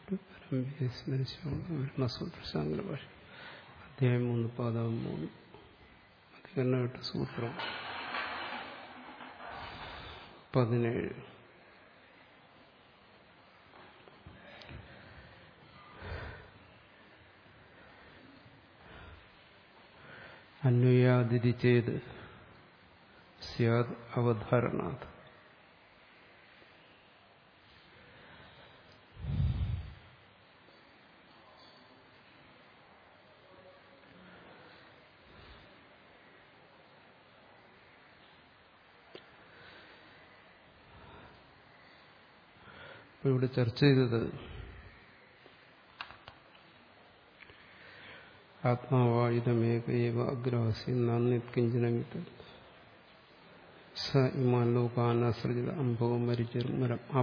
സ്മരിച്ചുകൊണ്ട് ഭാഷ അധ്യായം മൂന്ന് പാദം മൂന്ന് അധികരണമായിട്ട് സൂത്രം പതിനേഴ് അന്വയാതിഥി ചെയ്ത് സ്യാദ് അവധാരണാത് ഇപ്പൊ ഇവിടെ ചർച്ച ചെയ്തത് ആത്മാവായുധമേകൈവ അഗ്രഹസി നന്ദിക്കിഞ്ചിനമിത് സ ഇമാൻ ലോകാനാശ്രജിത അംഭവം മരിച്ചിർമരം അഭ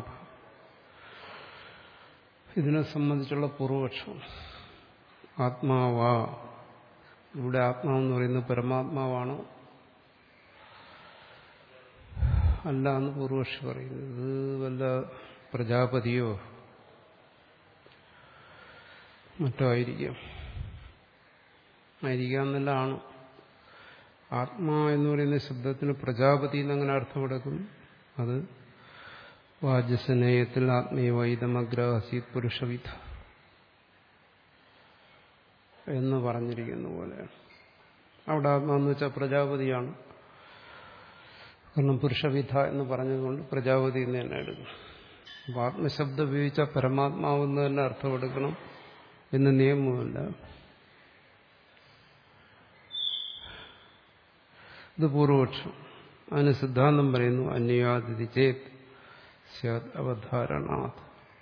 ഇതിനെ സംബന്ധിച്ചുള്ള പൂർവപക്ഷം ആത്മാവാ ഇവിടെ ആത്മാവെന്ന് പറയുന്നത് പരമാത്മാവാണോ അല്ല എന്ന് പൂർവക്ഷി പറയുന്നത് ഇത് വല്ല പ്രജാപതിയോ മറ്റോ ആയിരിക്കാം ആയിരിക്കാമെന്നല്ലാണ് ആത്മാ എന്ന് പറയുന്ന ശബ്ദത്തിന് പ്രജാപതി എന്നങ്ങനെ അർത്ഥമെടുക്കും അത് വാജസനേയത്തിൽ ആത്മീയവൈതമഗ്രഹസീത് പുരുഷവിധ എന്ന് പറഞ്ഞിരിക്കുന്ന പോലെയാണ് അവിടെ ആത്മാന്ന് വെച്ചാൽ പ്രജാപതിയാണ് കാരണം പുരുഷവിധ എന്ന് പറഞ്ഞതുകൊണ്ട് പ്രജാപതി എന്ന് തന്നെ എടുക്കും അപ്പോൾ ആത്മശബ്ദം ഉപയോഗിച്ച പരമാത്മാവെന്ന് തന്നെ അർത്ഥമെടുക്കണം എന്ന് നിയമമില്ല ഇത് പൂർവപക്ഷം അതിന് സിദ്ധാന്തം പറയുന്നു അന്യാതിഥി ചേത് സ്യാത് അവധാരണാത്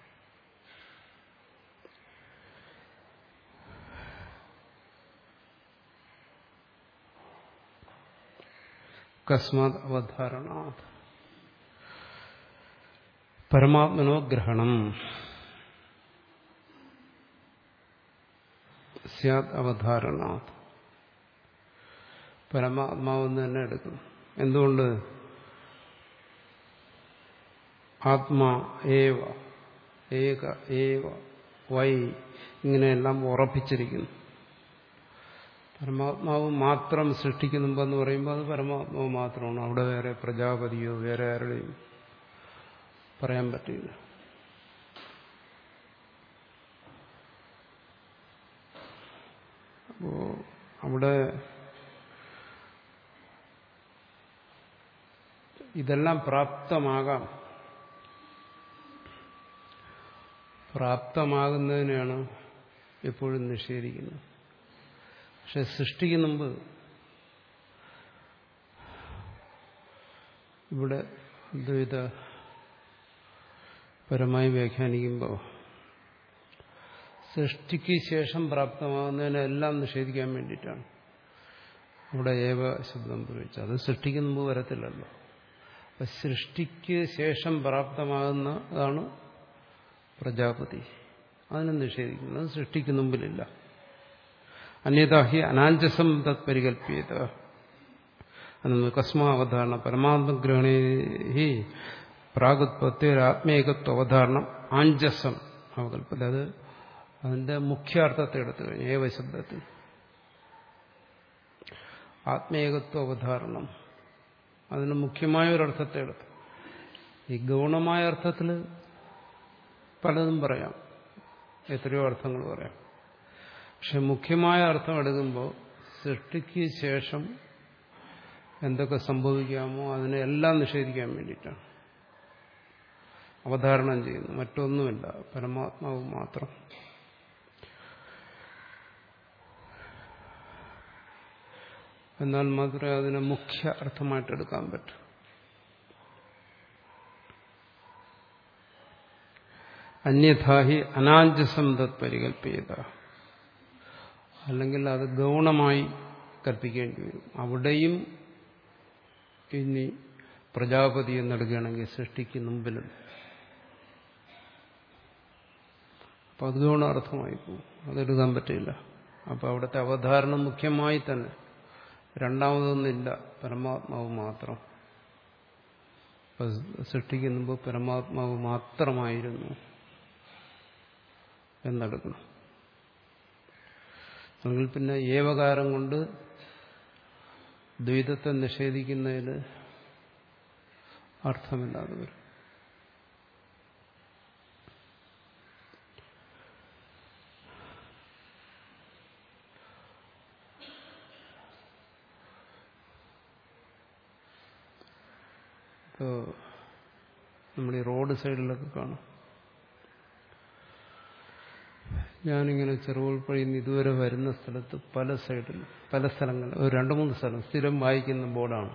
കസ്മാത് അവധാരണാത് പരമാത്മനോ ഗ്രഹണം സ്യാത് അവധാരണാത് പരമാത്മാവെന്ന് തന്നെ എടുക്കും എന്തുകൊണ്ട് ആത്മാ ഏവ ഏക ഏവ വൈ ഇങ്ങനെയെല്ലാം ഉറപ്പിച്ചിരിക്കുന്നു പരമാത്മാവ് മാത്രം സൃഷ്ടിക്കുന്നുമ്പെന്ന് പറയുമ്പോൾ അത് പരമാത്മാവ് മാത്രമാണ് അവിടെ വേറെ പ്രജാപതിയോ വേറെ ആരുടെയും പറയാൻ പറ്റില്ല അപ്പോ അവിടെ ഇതെല്ലാം പ്രാപ്തമാകാം പ്രാപ്തമാകുന്നതിനെയാണ് എപ്പോഴും നിഷേധിക്കുന്നത് പക്ഷെ സൃഷ്ടിക്ക് മുമ്പ് ഇവിടെ ദ്വൈത പരമായി വ്യാഖ്യാനിക്കുമ്പോൾ സൃഷ്ടിക്ക് ശേഷം പ്രാപ്തമാകുന്നതിനെല്ലാം നിഷേധിക്കാൻ വേണ്ടിയിട്ടാണ് അവിടെ ഏവ ശബ്ദം പ്രയോഗിച്ചത് അത് സൃഷ്ടിക്ക് മുമ്പ് വരത്തില്ലല്ലോ അപ്പൊ സൃഷ്ടിക്ക് ശേഷം പ്രാപ്തമാകുന്നതാണ് പ്രജാപതി അതിനെ നിഷേധിക്കുന്നത് സൃഷ്ടിക്ക് മുമ്പിലില്ല അന്യതാഹി അനാഞ്ചസം തത് പരികല്പിയത് കസ്മാവധാരണ പരമാത്മഗ്രഹണേ ഹി പ്രാഗുത്പത്തിയൊരാത്മേകത്വ അവധാരണം ആഞ്ചസം അവകല്പത അത് അതിന്റെ മുഖ്യാർത്ഥത്തെ എടുത്തു കഴിഞ്ഞു ഏവ ശബ്ദത്തിൽ ആത്മേകത്വ അവധാരണം അതിന് മുഖ്യമായ ഒരർത്ഥത്തെ എടുത്തു ഈ ഗൗണമായ അർത്ഥത്തിൽ പലതും പറയാം എത്രയോ അർത്ഥങ്ങൾ പറയാം പക്ഷെ മുഖ്യമായ അർത്ഥം എടുക്കുമ്പോൾ സൃഷ്ടിക്ക് ശേഷം എന്തൊക്കെ സംഭവിക്കാമോ അതിനെ എല്ലാം നിഷേധിക്കാൻ വേണ്ടിയിട്ടാണ് അവധാരണം ചെയ്യുന്നു മറ്റൊന്നുമില്ല പരമാത്മാവ് മാത്രം എന്നാൽ മാത്രമേ അതിനെ മുഖ്യ അർത്ഥമായിട്ട് എടുക്കാൻ പറ്റൂ അന്യഥാഹി അനാഞ്ചസം തത് പരികല്പിയത അല്ലെങ്കിൽ അത് ഗൗണമായി കൽപ്പിക്കേണ്ടി വരും അവിടെയും ഇനി പ്രജാപതി എന്നെടുക്കുകയാണെങ്കിൽ സൃഷ്ടിക്ക് മുമ്പിലും അപ്പൊ അത് ഗൗണാർത്ഥമായി പോകും അതെടുക്കാൻ പറ്റില്ല അപ്പൊ അവിടുത്തെ അവധാരണം മുഖ്യമായി തന്നെ രണ്ടാമതൊന്നില്ല പരമാത്മാവ് മാത്രം സൃഷ്ടിക്ക് മുമ്പ് പരമാത്മാവ് മാത്രമായിരുന്നു എന്നെടുക്കണം അല്ലെങ്കിൽ പിന്നെ ഏവകാരം കൊണ്ട് ദ്വൈതത്തെ നിഷേധിക്കുന്നതിന് അർത്ഥമില്ലാതെ വരും ഇപ്പോൾ നമ്മൾ ഈ റോഡ് സൈഡിലൊക്കെ കാണും ഞാനിങ്ങനെ ചെറുപുൽപ്പഴിയിൽ നിന്ന് ഇതുവരെ വരുന്ന സ്ഥലത്ത് പല സൈഡിൽ പല സ്ഥലങ്ങളിൽ ഒരു രണ്ട് മൂന്ന് സ്ഥലം സ്ഥിരം വായിക്കുന്ന ബോർഡാണ്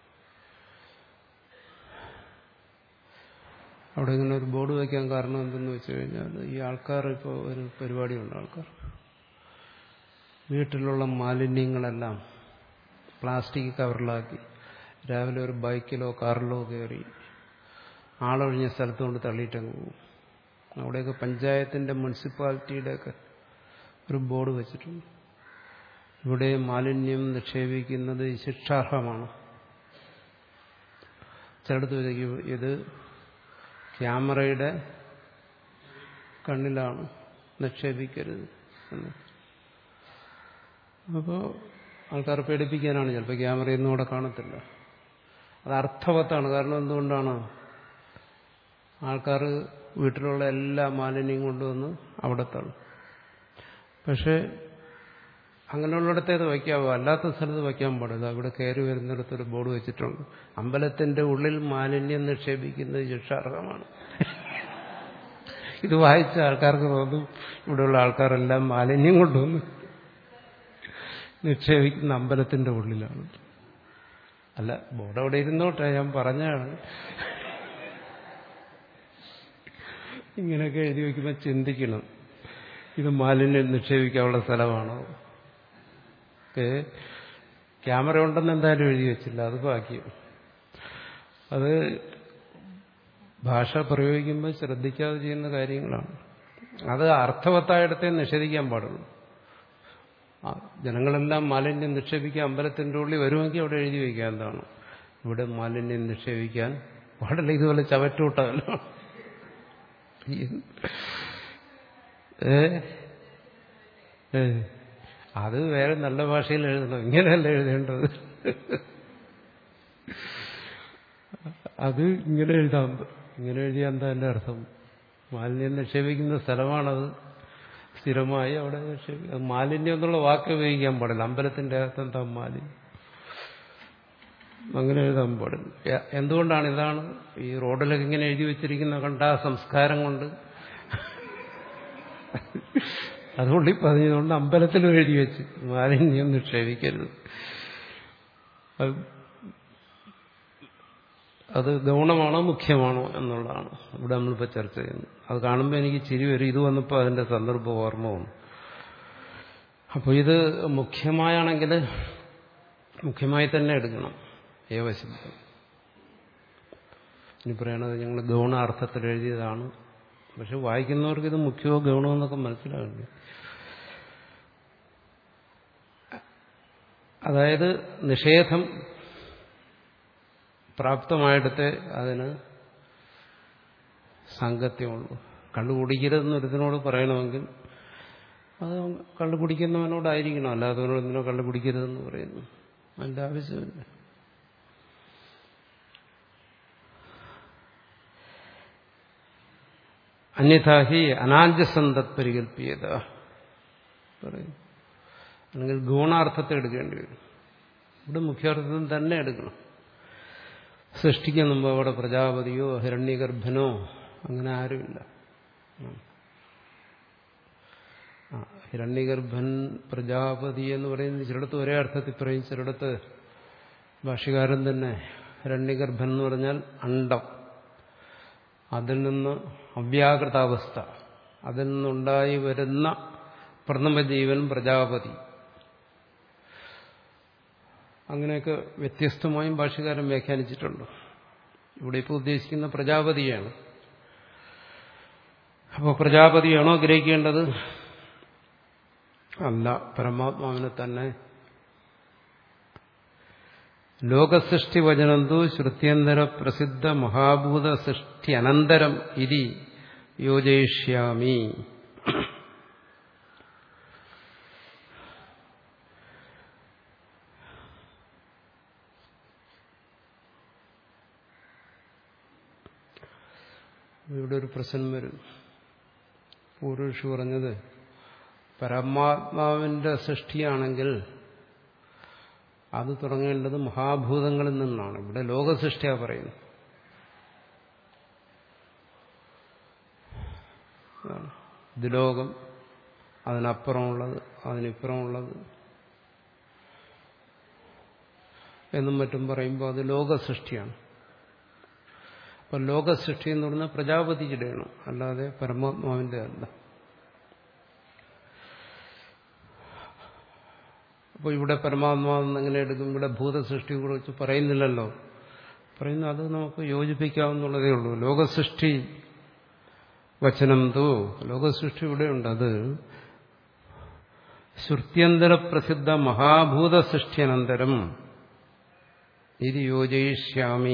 അവിടെ ഇങ്ങനെ ഒരു ബോർഡ് വയ്ക്കാൻ കാരണം എന്തെന്ന് വെച്ച് കഴിഞ്ഞാൽ ഈ ആൾക്കാർ ഇപ്പോൾ ഒരു പരിപാടിയുണ്ട് ആൾക്കാർ വീട്ടിലുള്ള മാലിന്യങ്ങളെല്ലാം പ്ലാസ്റ്റിക് കവറിലാക്കി രാവിലെ ഒരു ബൈക്കിലോ കാറിലോ കയറി ആളൊഴിഞ്ഞ സ്ഥലത്ത് കൊണ്ട് തള്ളിയിട്ടങ്ങ് പോകും അവിടെയൊക്കെ പഞ്ചായത്തിന്റെ മുനിസിപ്പാലിറ്റിയുടെയൊക്കെ ഒരു ബോർഡ് വെച്ചിട്ടുണ്ട് ഇവിടെ മാലിന്യം നിക്ഷേപിക്കുന്നത് ശിക്ഷാർഹമാണ് ചിലടത്ത് വിചാരിക്കും ഇത് ക്യാമറയുടെ കണ്ണിലാണ് നിക്ഷേപിക്കരുത് എന്ന് അപ്പോൾ ആൾക്കാർ പേടിപ്പിക്കാനാണ് ചിലപ്പോൾ ക്യാമറയൊന്നും അവിടെ കാണത്തില്ല അത് അർത്ഥവത്താണ് കാരണം എന്തുകൊണ്ടാണ് ആൾക്കാർ വീട്ടിലുള്ള എല്ലാ മാലിന്യം കൊണ്ടുവന്ന് അവിടെ തള്ളും പക്ഷേ അങ്ങനെയുള്ളിടത്തേത് വയ്ക്കാവോ അല്ലാത്ത സ്ഥലത്ത് വയ്ക്കാൻ പാടില്ല അവിടെ കയറി വരുന്നിടത്തൊരു ബോർഡ് വെച്ചിട്ടുണ്ട് അമ്പലത്തിന്റെ ഉള്ളിൽ മാലിന്യം നിക്ഷേപിക്കുന്നത് ശിക്ഷാർഹമാണ് ഇത് വായിച്ച ആൾക്കാർക്ക് തോന്നും ഇവിടെയുള്ള ആൾക്കാരെല്ലാം മാലിന്യം കൊണ്ടുവന്ന് നിക്ഷേപിക്കുന്ന അമ്പലത്തിന്റെ ഉള്ളിലാണ് അല്ല ബോർഡ് അവിടെ ഇരുന്നോട്ടെ ഞാൻ പറഞ്ഞാണ് ഇങ്ങനെയൊക്കെ എഴുതി വയ്ക്കുമ്പോൾ ചിന്തിക്കണം ഇത് മാലിന്യം നിക്ഷേപിക്കാനുള്ള സ്ഥലമാണോ ഒക്കെ ക്യാമറ ഉണ്ടെന്ന് എന്തായാലും എഴുതി വെച്ചില്ല അത് ബാക്കിയും അത് ഭാഷ പ്രയോഗിക്കുമ്പോൾ ശ്രദ്ധിക്കാതെ ചെയ്യുന്ന കാര്യങ്ങളാണ് അത് അർത്ഥവത്തായിടത്തെ നിഷേധിക്കാൻ പാടുള്ളൂ ജനങ്ങളെല്ലാം മാലിന്യം നിക്ഷേപിക്കാൻ അമ്പലത്തിൻ്റെ ഉള്ളിൽ വരുമെങ്കിൽ അവിടെ എഴുതി വയ്ക്കാൻ എന്താണ് ഇവിടെ മാലിന്യം നിക്ഷേപിക്കാൻ പാടില്ല ഇതുപോലെ ചവറ്റൂട്ടമല്ലോ ഏ ഏ അത് വേറെ നല്ല ഭാഷയിൽ എഴുതണം ഇങ്ങനെയല്ല എഴുതേണ്ടത് അത് ഇങ്ങനെ എഴുതാം ഇങ്ങനെ എഴുതിയാൽ എന്താ എൻ്റെ അർത്ഥം മാലിന്യം നിക്ഷേപിക്കുന്ന സ്ഥലമാണത് സ്ഥിരമായി അവിടെ നിക്ഷേപിക്കും മാലിന്യം എന്നുള്ള വാക്ക് ഉപയോഗിക്കാൻ പാടില്ല അമ്പലത്തിന്റെ അകത്ത് എന്താ മാലിന്യം അങ്ങനെ എഴുതാൻ പാടില്ല എന്തുകൊണ്ടാണ് ഇതാണ് ഈ റോഡിലൊക്കെ ഇങ്ങനെ എഴുതി വെച്ചിരിക്കുന്ന കണ്ട ആ സംസ്കാരം കൊണ്ട് അതുകൊണ്ട് ഈ പറഞ്ഞതുകൊണ്ട് അമ്പലത്തിലും എഴുതി വെച്ച് മാലിന്യം നിക്ഷേപിക്കരുത് അത് ഗൗണമാണോ മുഖ്യമാണോ എന്നുള്ളതാണ് ഇവിടെ നമ്മളിപ്പോൾ ചർച്ച ചെയ്യുന്നത് അത് കാണുമ്പോൾ എനിക്ക് ചിരി വരും ഇത് വന്നപ്പോൾ അതിന്റെ സന്ദർഭം ഓർമ്മ വന്നു അപ്പോൾ ഇത് മുഖ്യമായാണെങ്കിൽ മുഖ്യമായി തന്നെ എടുക്കണം ഏവശബ്ദം ഇനി പറയണത് ഞങ്ങൾ ഗൗണാർത്ഥത്തിൽ എഴുതിയതാണ് പക്ഷെ വായിക്കുന്നവർക്ക് ഇത് മുഖ്യമോ ഗൗണമോ എന്നൊക്കെ മനസ്സിലാകില്ല അതായത് നിഷേധം പ്രാപ്തമായിടത്തെ അതിന് സാങ്കത്യമുള്ളൂ കള്ളു കുടിക്കരുതെന്ന് ഒരുത്തിനോട് പറയണമെങ്കിൽ അത് കള്ളു കുടിക്കുന്നവനോടായിരിക്കണം അല്ലാത്തവനോട് എന്തിനോ കള്ളു കുടിക്കരുതെന്ന് പറയുന്നു അതിൻ്റെ ആവശ്യമില്ല അന്യഥാഹി അനാജസന്തത് പരികൽപ്പിയത പറയും അല്ലെങ്കിൽ ഗുണാർത്ഥത്തെ എടുക്കേണ്ടി വരും ഇവിടെ മുഖ്യാർത്ഥം തന്നെ എടുക്കണം സൃഷ്ടിക്കാൻ മുമ്പ് അവിടെ പ്രജാപതിയോ ഹിരണ്യഗർഭനോ അങ്ങനെ ആരുമില്ല ആ ഹിരണ്യഗർഭൻ പ്രജാപതി എന്ന് പറയുന്നത് ചിലടത്ത് ഒരേ അർത്ഥത്തിൽ പറയും ചിലടത്ത് ഭാഷ്യകാരൻ തന്നെ ഹിരണ്യഗർഭൻ എന്ന് പറഞ്ഞാൽ അണ്ടം അതിൽ നിന്ന് അവ്യാകൃതാവസ്ഥ അതിൽ നിന്നുണ്ടായി വരുന്ന പ്രഥമജീവൻ പ്രജാപതി അങ്ങനെയൊക്കെ വ്യത്യസ്തമായും ഭാഷകാരൻ വ്യാഖ്യാനിച്ചിട്ടുണ്ട് ഇവിടെ ഇപ്പോൾ ഉദ്ദേശിക്കുന്ന പ്രജാപതിയാണ് അപ്പോൾ പ്രജാപതിയാണോ ഗ്രഹിക്കേണ്ടത് അല്ല പരമാത്മാവിനെ തന്നെ ലോകസൃഷ്ടി വചനന്തു ശ്രുത്യന്തര പ്രസിദ്ധ മഹാഭൂത സൃഷ്ടി അനന്തരം ഇതി യോജയിഷ്യാമി ഇവിടെ ഒരു പ്രശ്നം വരും പൂർവഷി പറഞ്ഞത് പരമാത്മാവിന്റെ സൃഷ്ടിയാണെങ്കിൽ അത് തുടങ്ങേണ്ടത് മഹാഭൂതങ്ങളിൽ നിന്നാണ് ഇവിടെ ലോകസൃഷ്ടിയാ പറയുന്നത് ഇത് ലോകം അതിനപ്പുറമുള്ളത് അതിനിപ്പുറമുള്ളത് എന്നും മറ്റും പറയുമ്പോൾ അത് ലോകസൃഷ്ടിയാണ് അപ്പൊ ലോകസൃഷ്ടി എന്ന് പറഞ്ഞാൽ പ്രജാപതിയുടെയാണ് അല്ലാതെ പരമാത്മാവിന്റെ അല്ല അപ്പോൾ ഇവിടെ പരമാത്മാവെന്ന് എങ്ങനെ എടുക്കും ഇവിടെ ഭൂതസൃഷ്ടിയെ കുറിച്ച് പറയുന്നില്ലല്ലോ പറയുന്നു അത് നമുക്ക് യോജിപ്പിക്കാവുന്നുള്ളതേ ഉള്ളൂ ലോകസൃഷ്ടി വചനം തോ ലോകസൃഷ്ടി ഇവിടെയുണ്ട് അത് ശ്രുത്യന്തര പ്രസിദ്ധ മഹാഭൂത സൃഷ്ടിയനന്തരം ഇത് യോജയിഷ്യാമി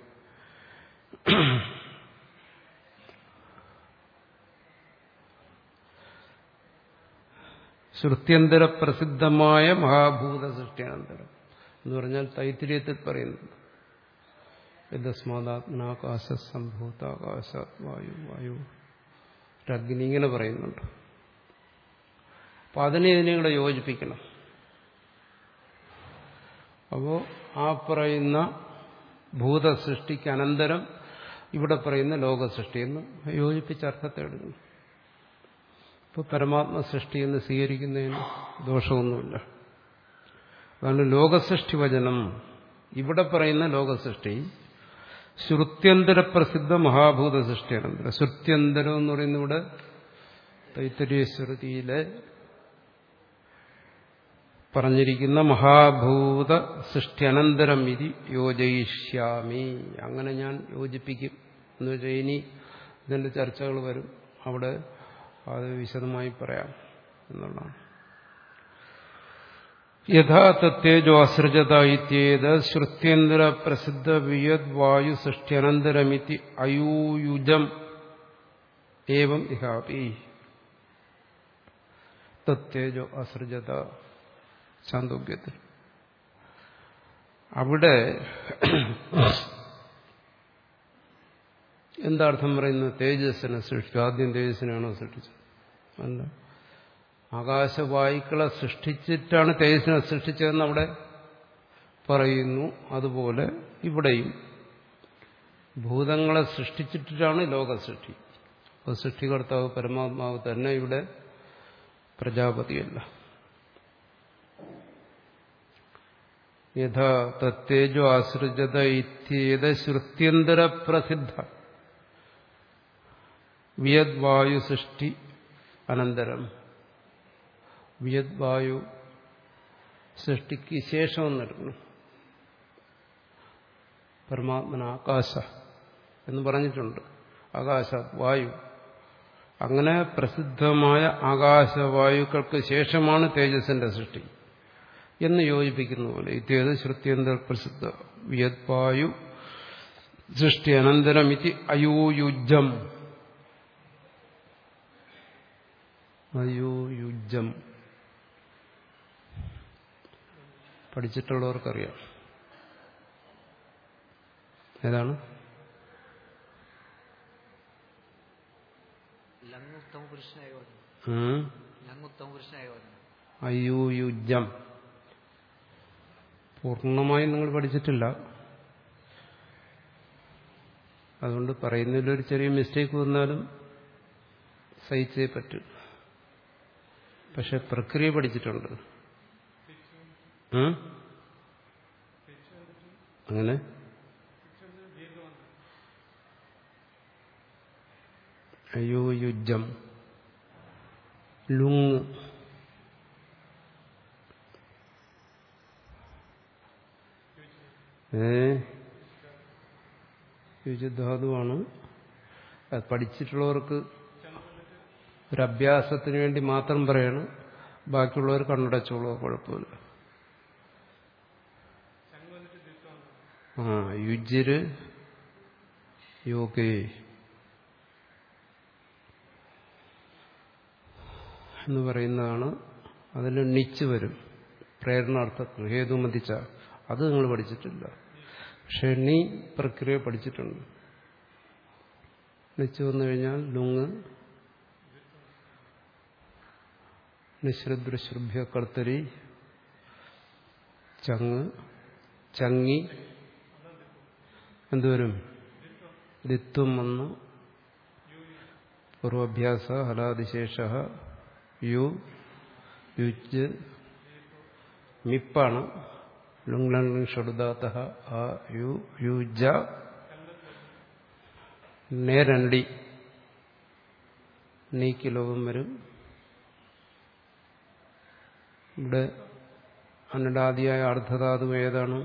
ശ്രുത്യന്തര പ്രസിദ്ധമായ മഹാഭൂത സൃഷ്ടിയനന്തരം എന്ന് പറഞ്ഞാൽ തൈത്തിരിയത്തിൽ പറയുന്നത് യഥസ്മാതാത്മാകാശ സംഭൂതാകാശാത് വായു വായു അഗ്നി ഇങ്ങനെ പറയുന്നുണ്ട് അപ്പൊ അതിനെ ഇതിനെ കൂടെ യോജിപ്പിക്കണം അപ്പോ ആ പറയുന്ന ഭൂതസൃഷ്ടിക്ക് അനന്തരം ഇവിടെ പറയുന്ന ലോകസൃഷ്ടി എന്ന് യോജിപ്പിച്ച അർത്ഥത്തെ എടുക്കണം ഇപ്പൊ പരമാത്മ സൃഷ്ടി എന്ന് സ്വീകരിക്കുന്നതിന് ദോഷമൊന്നുമില്ല അതാണ് ലോകസൃഷ്ടി വചനം ഇവിടെ പറയുന്ന ലോകസൃഷ്ടി ശ്രുത്യന്തര പ്രസിദ്ധ മഹാഭൂത സൃഷ്ടി അനന്തരം ശ്രുത്യന്തരം എന്ന് പറയുന്ന ഇവിടെ തൈത്തരീശ്വരതിയിലെ പറഞ്ഞിരിക്കുന്ന മഹാഭൂത സൃഷ്ടി അനന്തരം ഇതി യോജയിഷ്യാമി അങ്ങനെ ഞാൻ യോജിപ്പിക്കും എന്ന് വെച്ചാൽ ഇനി ഇതിന്റെ ചർച്ചകൾ വരും അവിടെ അത് വിശദമായി പറയാം എന്നുള്ളതാണ് യഥാതത്തേജോ അസൃജത ഇത്യേത് ശ്രുത്യന്തര പ്രസിദ്ധ വിയത് വായു സൃഷ്ട്യനന്തരമിതി അയൂയുജം ഏവം ഇഹാപി തത്തേജോ അസൃജത ചാന്തോഗ്യത്തിൽ അവിടെ എന്താ അർത്ഥം പറയുന്നത് തേജസ്സിനെ സൃഷ്ടിച്ചു ആദ്യം തേജസ്സിനാണോ സൃഷ്ടിച്ചത് അല്ല ആകാശവായുക്കളെ സൃഷ്ടിച്ചിട്ടാണ് തേജസ്സിനെ സൃഷ്ടിച്ചതെന്ന് അവിടെ പറയുന്നു അതുപോലെ ഇവിടെയും ഭൂതങ്ങളെ സൃഷ്ടിച്ചിട്ടാണ് ലോക സൃഷ്ടി അപ്പോൾ സൃഷ്ടികർത്താവ് പരമാത്മാവ് തന്നെ ഇവിടെ പ്രജാപതിയല്ല യഥാ തത്തേജോ ആസൃജത ഇത്യേത ശ്രുത്യന്തര പ്രസിദ്ധ വിയദ്വായു സൃഷ്ടി അനന്തരം വിയദ്വായു സൃഷ്ടിക്ക് ശേഷം എന്നെടുക്കണം പരമാത്മന ആകാശ എന്ന് പറഞ്ഞിട്ടുണ്ട് ആകാശ വായു അങ്ങനെ പ്രസിദ്ധമായ ആകാശവായുക്കൾക്ക് ശേഷമാണ് തേജസ്സിന്റെ സൃഷ്ടി എന്ന് യോജിപ്പിക്കുന്ന പോലെ ഇത്യേത് ശ്രുത്യന്തർ പ്രസിദ്ധ വിയദ്വായു സൃഷ്ടി അനന്തരം ഇതി അയൂയുജം അയൂയുജം പഠിച്ചിട്ടുള്ളവർക്കറിയാം ഏതാണ് ലങ് ഉത്തമ പുരുഷനായ പറഞ്ഞു ഉം? ലങ് ഉത്തമ പുരുഷനായ പറഞ്ഞു അയൂയുജം പൂർണ്ണമായും നിങ്ങൾ പഠിച്ചിട്ടില്ല അതുകൊണ്ട് പറയുന്നതിലൊരു ചെറിയ മിസ്റ്റേക്ക് വന്നാലും സഹിച്ചേ പറ്റൂ പക്ഷെ പ്രക്രിയ പഠിച്ചിട്ടുണ്ട് ഉം? അങ്ങനെ അയോയുജം ലുങ് ഏ യുജധാതുവാണ് അത് പഠിച്ചിട്ടുള്ളവർക്ക് ഒരു അഭ്യാസത്തിന് വേണ്ടി മാത്രം പറയണം ബാക്കിയുള്ളവർ കണ്ണടച്ചോളൂ കുഴപ്പമില്ല ആ യുജിര് യോഗേ എന്ന് പറയുന്നതാണ് അതിൽ നിച്ച് വരും പ്രേരണാർത്ഥത്തിൽ ഹേതുമതിച്ച അത് നിങ്ങൾ പഠിച്ചിട്ടില്ല പക്ഷെ നീ പ്രക്രിയ പഠിച്ചിട്ടുണ്ട് നിച്ച് വന്നു കഴിഞ്ഞാൽ ലുങ് നിശ്രുദ്രശ്രുഭ്യ കർത്തരി ചങ് ചങ്ങി എന്തുവരും ദിത്വം വന്ന് പൂർവഭ്യാസ ഹലാദിശേഷ യു യുജ് മിപ്പാണ് ലുങ്ലങ് ഷടുദാത്ത ആ യു യുജ നേരണ്ടി നീക്കി ലോകം വരും ഇവിടെ അന്നടാദിയായ അർദ്ധധാതു ഏതാണ്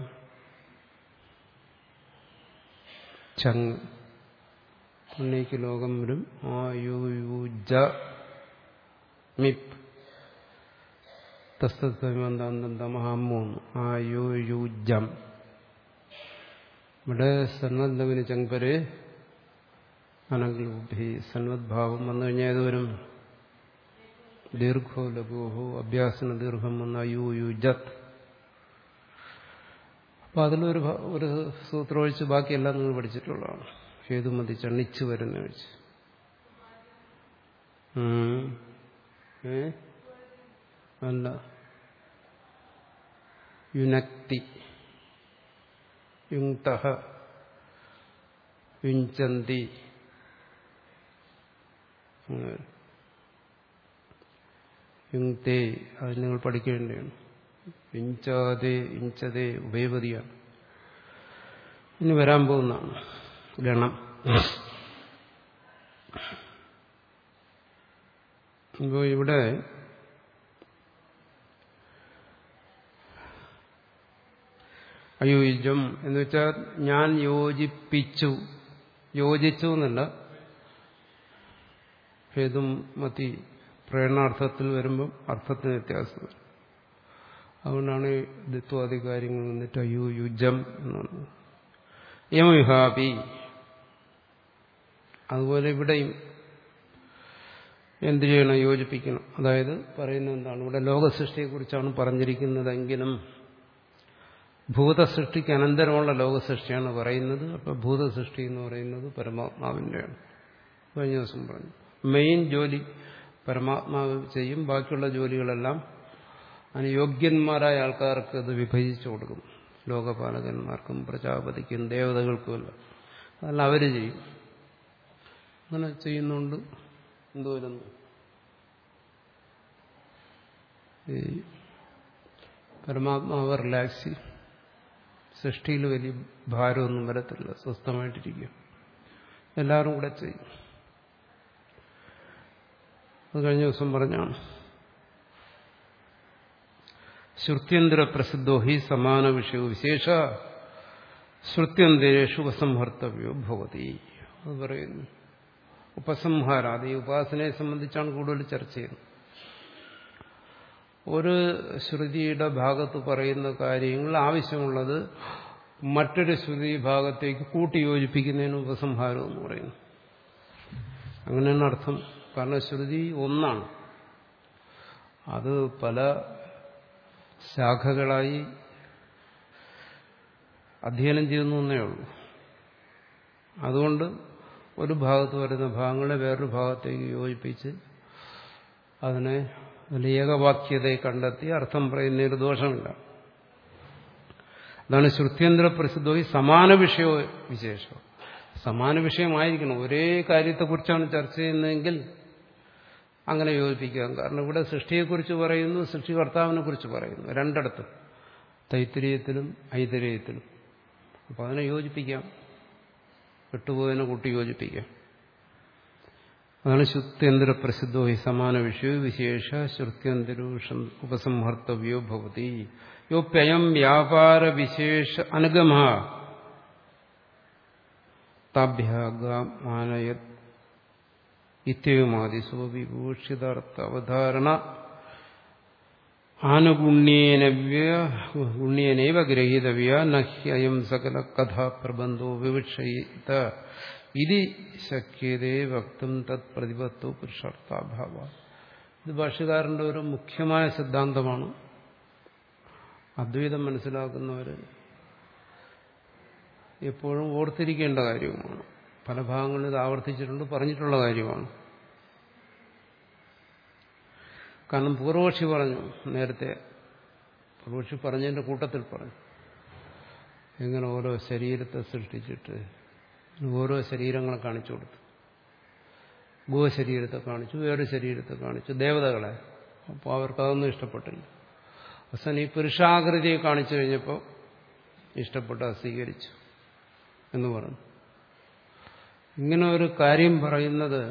ചങ് നീക്കി ലോകം വരും ആ യു യു ജ മിപ് തസ്തമഹാമൂന്ന് ആ യു യു ജം ഇവിടെ സന്നദ്ധവിന് ചങ്പര് അനഗ്ലൂഭി സന്വദ്ഭാവം വന്നു കഴിഞ്ഞാൽ ഏത് വരും ദീർഘോ ലഘുഹോ അഭ്യാസന ദീർഘം വന്ന യു യു ജത് അപ്പൊ അതിലൊരു ഒരു സൂത്രം ഒഴിച്ച് ബാക്കിയെല്ലാം നിങ്ങൾ പഠിച്ചിട്ടുള്ളതാണ് ഹേതുമതി ചണ്ണിച്ച് വരുന്ന ഒഴിച്ച് ഏ അല്ല യുനക്തി യുക്ത യുഞ്ചന്തി യുങ്തേ അത് നിങ്ങൾ പഠിക്കേണ്ടതാണ് ഇഞ്ചാതെ ഇഞ്ചതേ ഉഭയപതിയാണ് ഇനി വരാൻ പോകുന്നതാണ് ഗണം ഇപ്പോൾ ഇവിടെ അയോജിജം എന്ന് വെച്ചാൽ ഞാൻ യോജിപ്പിച്ചു യോജിച്ചു എന്നല്ല ഹേതും മതി പ്രേരണാർത്ഥത്തിൽ വരുമ്പം അർത്ഥത്തിന് വ്യത്യാസം വരും അതുകൊണ്ടാണ് ദിത്വാധികാരികൾ വന്നിട്ട് അയ്യോ യുജം എന്നാണ് യമവിഹാപി അതുപോലെ ഇവിടെയും എന്ത് ചെയ്യണം യോജിപ്പിക്കണം അതായത് പറയുന്നത് എന്താണ് ഇവിടെ ലോകസൃഷ്ടിയെക്കുറിച്ചാണ് പറഞ്ഞിരിക്കുന്നതെങ്കിലും ഭൂതസൃഷ്ടിക്ക് അനന്തരമുള്ള ലോകസൃഷ്ടിയാണ് പറയുന്നത് അപ്പോൾ ഭൂതസൃഷ്ടി എന്ന് പറയുന്നത് പരമാത്മാവിൻ്റെയാണ് കഴിഞ്ഞ ദിവസം പറഞ്ഞു മെയിൻ ജോലി പരമാത്മാവ് ചെയ്യും ബാക്കിയുള്ള ജോലികളെല്ലാം അതിന് യോഗ്യന്മാരായ ആൾക്കാർക്ക് അത് വിഭജിച്ചു കൊടുക്കും ലോകപാലകന്മാർക്കും പ്രജാപതിക്കും ദേവതകൾക്കുമല്ല അതെല്ലാം അവർ ചെയ്യും അങ്ങനെ ചെയ്യുന്നുണ്ട് എന്തു വരുന്നു ഈ പരമാത്മാവ് റിലാക്സ് സൃഷ്ടിയിൽ വലിയ ഭാരമൊന്നും വരത്തില്ല സ്വസ്ഥമായിട്ടിരിക്കും എല്ലാവരും കൂടെ ചെയ്യും അത് കഴിഞ്ഞ ദിവസം പറഞ്ഞാണ് ശ്രുത്യന്തര പ്രസിദ്ധോ ഹി സമാന വിഷയോ വിശേഷ ശ്രുത്യന്തരേഷു ഉപസംഹർത്തവ്യോ ഭവതി അത് പറയുന്നു ഉപസംഹാരാത് ഈ ഉപാസനയെ സംബന്ധിച്ചാണ് കൂടുതൽ ചർച്ച ചെയ്യുന്നത് ഒരു ശ്രുതിയുടെ ഭാഗത്ത് പറയുന്ന കാര്യങ്ങൾ ആവശ്യമുള്ളത് മറ്റൊരു ശ്രുതി ഭാഗത്തേക്ക് കൂട്ടി യോജിപ്പിക്കുന്നതിന് ഉപസംഹാരം എന്ന് പറയുന്നു അങ്ങനെയാണ് അർത്ഥം കാരണം ശ്രുതി ഒന്നാണ് അത് പല ശാഖകളായി അധ്യയനം ചെയ്യുന്നു എന്നേ ഉള്ളൂ അതുകൊണ്ട് ഒരു ഭാഗത്ത് വരുന്ന ഭാഗങ്ങളെ വേറൊരു ഭാഗത്തേക്ക് യോജിപ്പിച്ച് അതിനെ അതിൽ ഏകവാക്യതയെ കണ്ടെത്തി അർത്ഥം പറയുന്നതിന് ദോഷമില്ല അതാണ് ശ്രുത്യന്തര പ്രസിദ്ധമായി സമാന വിഷയോ വിശേഷം സമാന വിഷയമായിരിക്കണം ഒരേ കാര്യത്തെക്കുറിച്ചാണ് ചർച്ച ചെയ്യുന്നതെങ്കിൽ അങ്ങനെ യോജിപ്പിക്കാം കാരണം ഇവിടെ സൃഷ്ടിയെക്കുറിച്ച് പറയുന്നു സൃഷ്ടികർത്താവിനെ കുറിച്ച് പറയുന്നു രണ്ടിടത്തും തൈത്തിരീയത്തിലും ഐതരീയത്തിലും അപ്പോൾ അതിനെ യോജിപ്പിക്കാം വിട്ടുപോയതിനെ കൂട്ടി യോജിപ്പിക്കാം അതാണ് ശ്രുത്യന്തര പ്രസിദ്ധോ ഹി സമാന വിഷയോ വിശേഷ ശ്രുത്യന്തരൂഷം ഉപസംഹർത്തവ്യോ ഭവതി യോപ്യയം വ്യാപാര വിശേഷ അനുഗമ താഭ്യാഗമാനയത് ഇത്യവുമാദിസോ വിഭൂഷിതാർത്ഥ അവധാരണ ആനുഗുണ്യേനവ്യ ഗുണ്യേനൈവ ഗ്രഹീതവ്യ നഹ്യയം സകല കഥാപ്രബന്ധോ വിവക്ഷയിത ഇതി ശക്യതേ വക്തും തത് പ്രതിപത്തോ പുരുഷാർത്ഥാഭാവ ഇത് ഭാഷകാരന്റെ ഒരു മുഖ്യമായ സിദ്ധാന്തമാണ് അദ്വൈതം മനസ്സിലാക്കുന്നവർ എപ്പോഴും ഓർത്തിരിക്കേണ്ട കാര്യവുമാണ് പല ഭാഗങ്ങളിൽ ഇത് ആവർത്തിച്ചിട്ടുണ്ട് പറഞ്ഞിട്ടുള്ള കാര്യമാണ് കാരണം പൂർവപക്ഷി പറഞ്ഞു നേരത്തെ പൂർവപക്ഷി പറഞ്ഞതിന്റെ കൂട്ടത്തിൽ പറഞ്ഞു എങ്ങനെ ഓരോ ശരീരത്തെ സൃഷ്ടിച്ചിട്ട് ഓരോ ശരീരങ്ങളെ കാണിച്ചു കൊടുത്തു ഗോശരീരത്തെ കാണിച്ചു വേറെ ശരീരത്തെ കാണിച്ചു ദേവതകളെ അപ്പോൾ അവർക്ക് അതൊന്നും ഇഷ്ടപ്പെട്ടില്ല അവസാനം ഈ പുരുഷാകൃതിയെ കാണിച്ചു കഴിഞ്ഞപ്പോൾ ഇഷ്ടപ്പെട്ട് അത് സ്വീകരിച്ചു എന്ന് പറഞ്ഞു ഇങ്ങനെ ഒരു കാര്യം പറയുന്നത്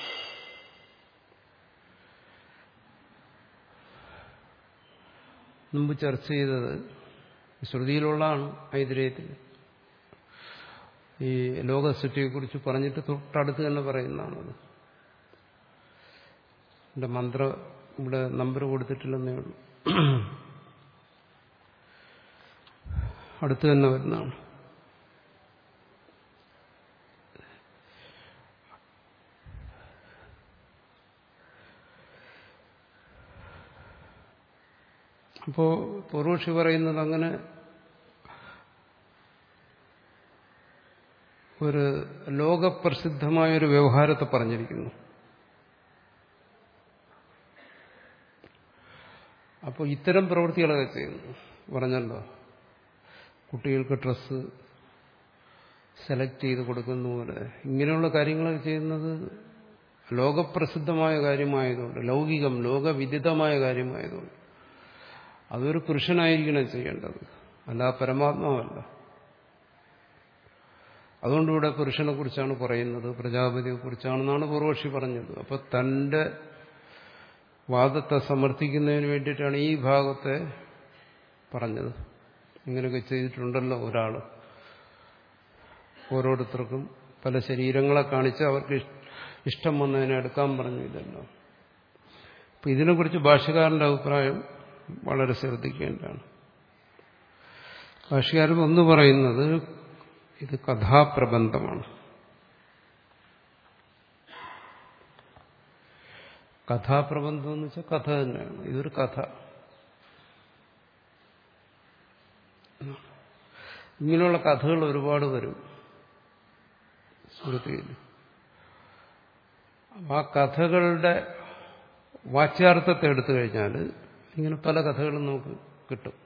മുമ്പ് ചർച്ച ചെയ്തത് ശ്രുതിയിലുള്ളതാണ് ഐതിരേയത്തിൽ ഈ ലോകസൃഷ്ടിയെക്കുറിച്ച് പറഞ്ഞിട്ട് തൊട്ടടുത്ത് തന്നെ പറയുന്നതാണത് എന്റെ മന്ത്ര ഇവിടെ നമ്പർ കൊടുത്തിട്ടില്ലെന്നേ ഉള്ളൂ അടുത്ത് തന്നെ വരുന്നതാണ് അപ്പോ പൂർവക്ഷി പറയുന്നത് അങ്ങനെ ഒരു ലോകപ്രസിദ്ധമായ ഒരു വ്യവഹാരത്തെ പറഞ്ഞിരിക്കുന്നു അപ്പോൾ ഇത്തരം പ്രവൃത്തികളൊക്കെ ചെയ്യുന്നു പറഞ്ഞല്ലോ കുട്ടികൾക്ക് ഡ്രസ്സ് സെലക്ട് ചെയ്ത് കൊടുക്കുന്ന പോലെ ഇങ്ങനെയുള്ള കാര്യങ്ങളൊക്കെ ചെയ്യുന്നത് ലോകപ്രസിദ്ധമായ കാര്യമായതുകൊണ്ട് ലൗകികം ലോകവിദിതമായ കാര്യമായതുകൊണ്ട് അതൊരു പുരുഷനായിരിക്കണം ചെയ്യേണ്ടത് അല്ല പരമാത്മാവല്ല അതുകൊണ്ട് ഇവിടെ പുരുഷനെ കുറിച്ചാണ് പറയുന്നത് പ്രജാപതിയെ കുറിച്ചാണെന്നാണ് പൂർവക്ഷി പറഞ്ഞത് അപ്പൊ തന്റെ വാദത്തെ സമർത്ഥിക്കുന്നതിന് വേണ്ടിയിട്ടാണ് ഈ ഭാഗത്തെ പറഞ്ഞത് ഇങ്ങനെയൊക്കെ ചെയ്തിട്ടുണ്ടല്ലോ ഒരാൾ ഓരോരുത്തർക്കും പല ശരീരങ്ങളെ കാണിച്ച് അവർക്ക് ഇഷ്ടം വന്നതിനെ എടുക്കാൻ പറഞ്ഞു ഇതല്ലോ അപ്പൊ ഇതിനെക്കുറിച്ച് ഭാഷകാരന്റെ അഭിപ്രായം വളരെ ശ്രദ്ധിക്കേണ്ടതാണ് ഭാഷകാരൻ ഒന്ന് പറയുന്നത് ഇത് കഥാപ്രബന്ധമാണ് കഥാപ്രബന്ധം എന്ന് വെച്ചാൽ കഥ തന്നെയാണ് ഇതൊരു കഥ ഇങ്ങനെയുള്ള കഥകൾ ഒരുപാട് വരും ശ്രുതിയിൽ ആ കഥകളുടെ വാച്യാർത്ഥത്തെ എടുത്തു കഴിഞ്ഞാൽ ഇങ്ങനെ പല കഥകളും നമുക്ക് കിട്ടും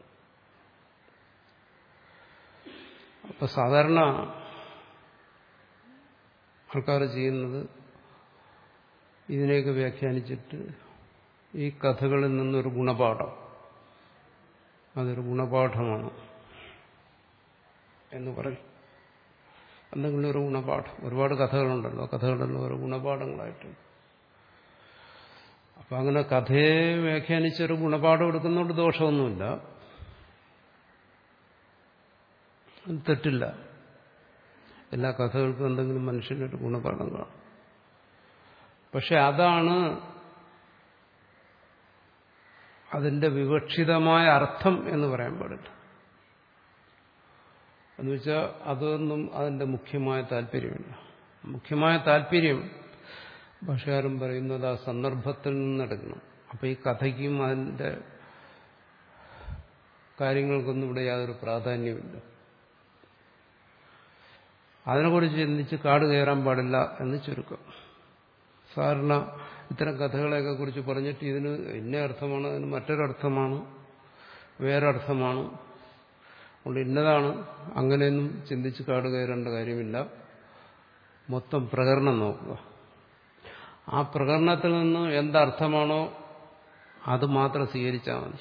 അപ്പൊ സാധാരണ ആൾക്കാർ ചെയ്യുന്നത് ഇതിനെയൊക്കെ വ്യാഖ്യാനിച്ചിട്ട് ഈ കഥകളിൽ നിന്നൊരു ഗുണപാഠം അതൊരു ഗുണപാഠമാണ് എന്ന് പറയും എന്തെങ്കിലും ഒരു ഗുണപാഠം ഒരുപാട് കഥകളുണ്ടല്ലോ കഥകളെല്ലാം ഓരോ ഗുണപാഠങ്ങളായിട്ട് അപ്പൊ അങ്ങനെ കഥയെ വ്യാഖ്യാനിച്ചൊരു ഗുണപാഠം എടുക്കുന്നതുകൊണ്ട് ദോഷമൊന്നുമില്ല തെറ്റില്ല എല്ലാ കഥകൾക്കും എന്തെങ്കിലും മനുഷ്യനൊരു ഗുണപാഠം കാണും പക്ഷെ അതാണ് അതിന്റെ വിവക്ഷിതമായ അർത്ഥം എന്ന് പറയാൻ പാടില്ല എന്നുവെച്ചാൽ അതൊന്നും അതിന്റെ മുഖ്യമായ താല്പര്യമില്ല മുഖ്യമായ താല്പര്യം ഭാഷകാരൻ പറയുന്നത് ആ സന്ദർഭത്തിൽ നിന്നെടുക്കണം അപ്പൊ ഈ കഥയ്ക്കും അതിന്റെ കാര്യങ്ങൾക്കൊന്നും ഇവിടെ യാതൊരു പ്രാധാന്യമില്ല അതിനെക്കുറിച്ച് ചിന്തിച്ച് കാട് കയറാൻ പാടില്ല എന്ന് ചുരുക്കം സാധാരണ ഇത്തരം കഥകളെയൊക്കെ കുറിച്ച് പറഞ്ഞിട്ട് ഇതിന് ഇന്ന അർത്ഥമാണ് അതിന് മറ്റൊരർത്ഥമാണ് വേറൊരർത്ഥമാണ് അതുകൊണ്ട് ഇന്നതാണ് അങ്ങനെയൊന്നും ചിന്തിച്ച് കാട് കയറേണ്ട കാര്യമില്ല മൊത്തം പ്രകരണം നോക്കുക ആ പ്രകരണത്തിൽ നിന്ന് എന്തർത്ഥമാണോ അത് മാത്രം സ്വീകരിച്ചാൽ മതി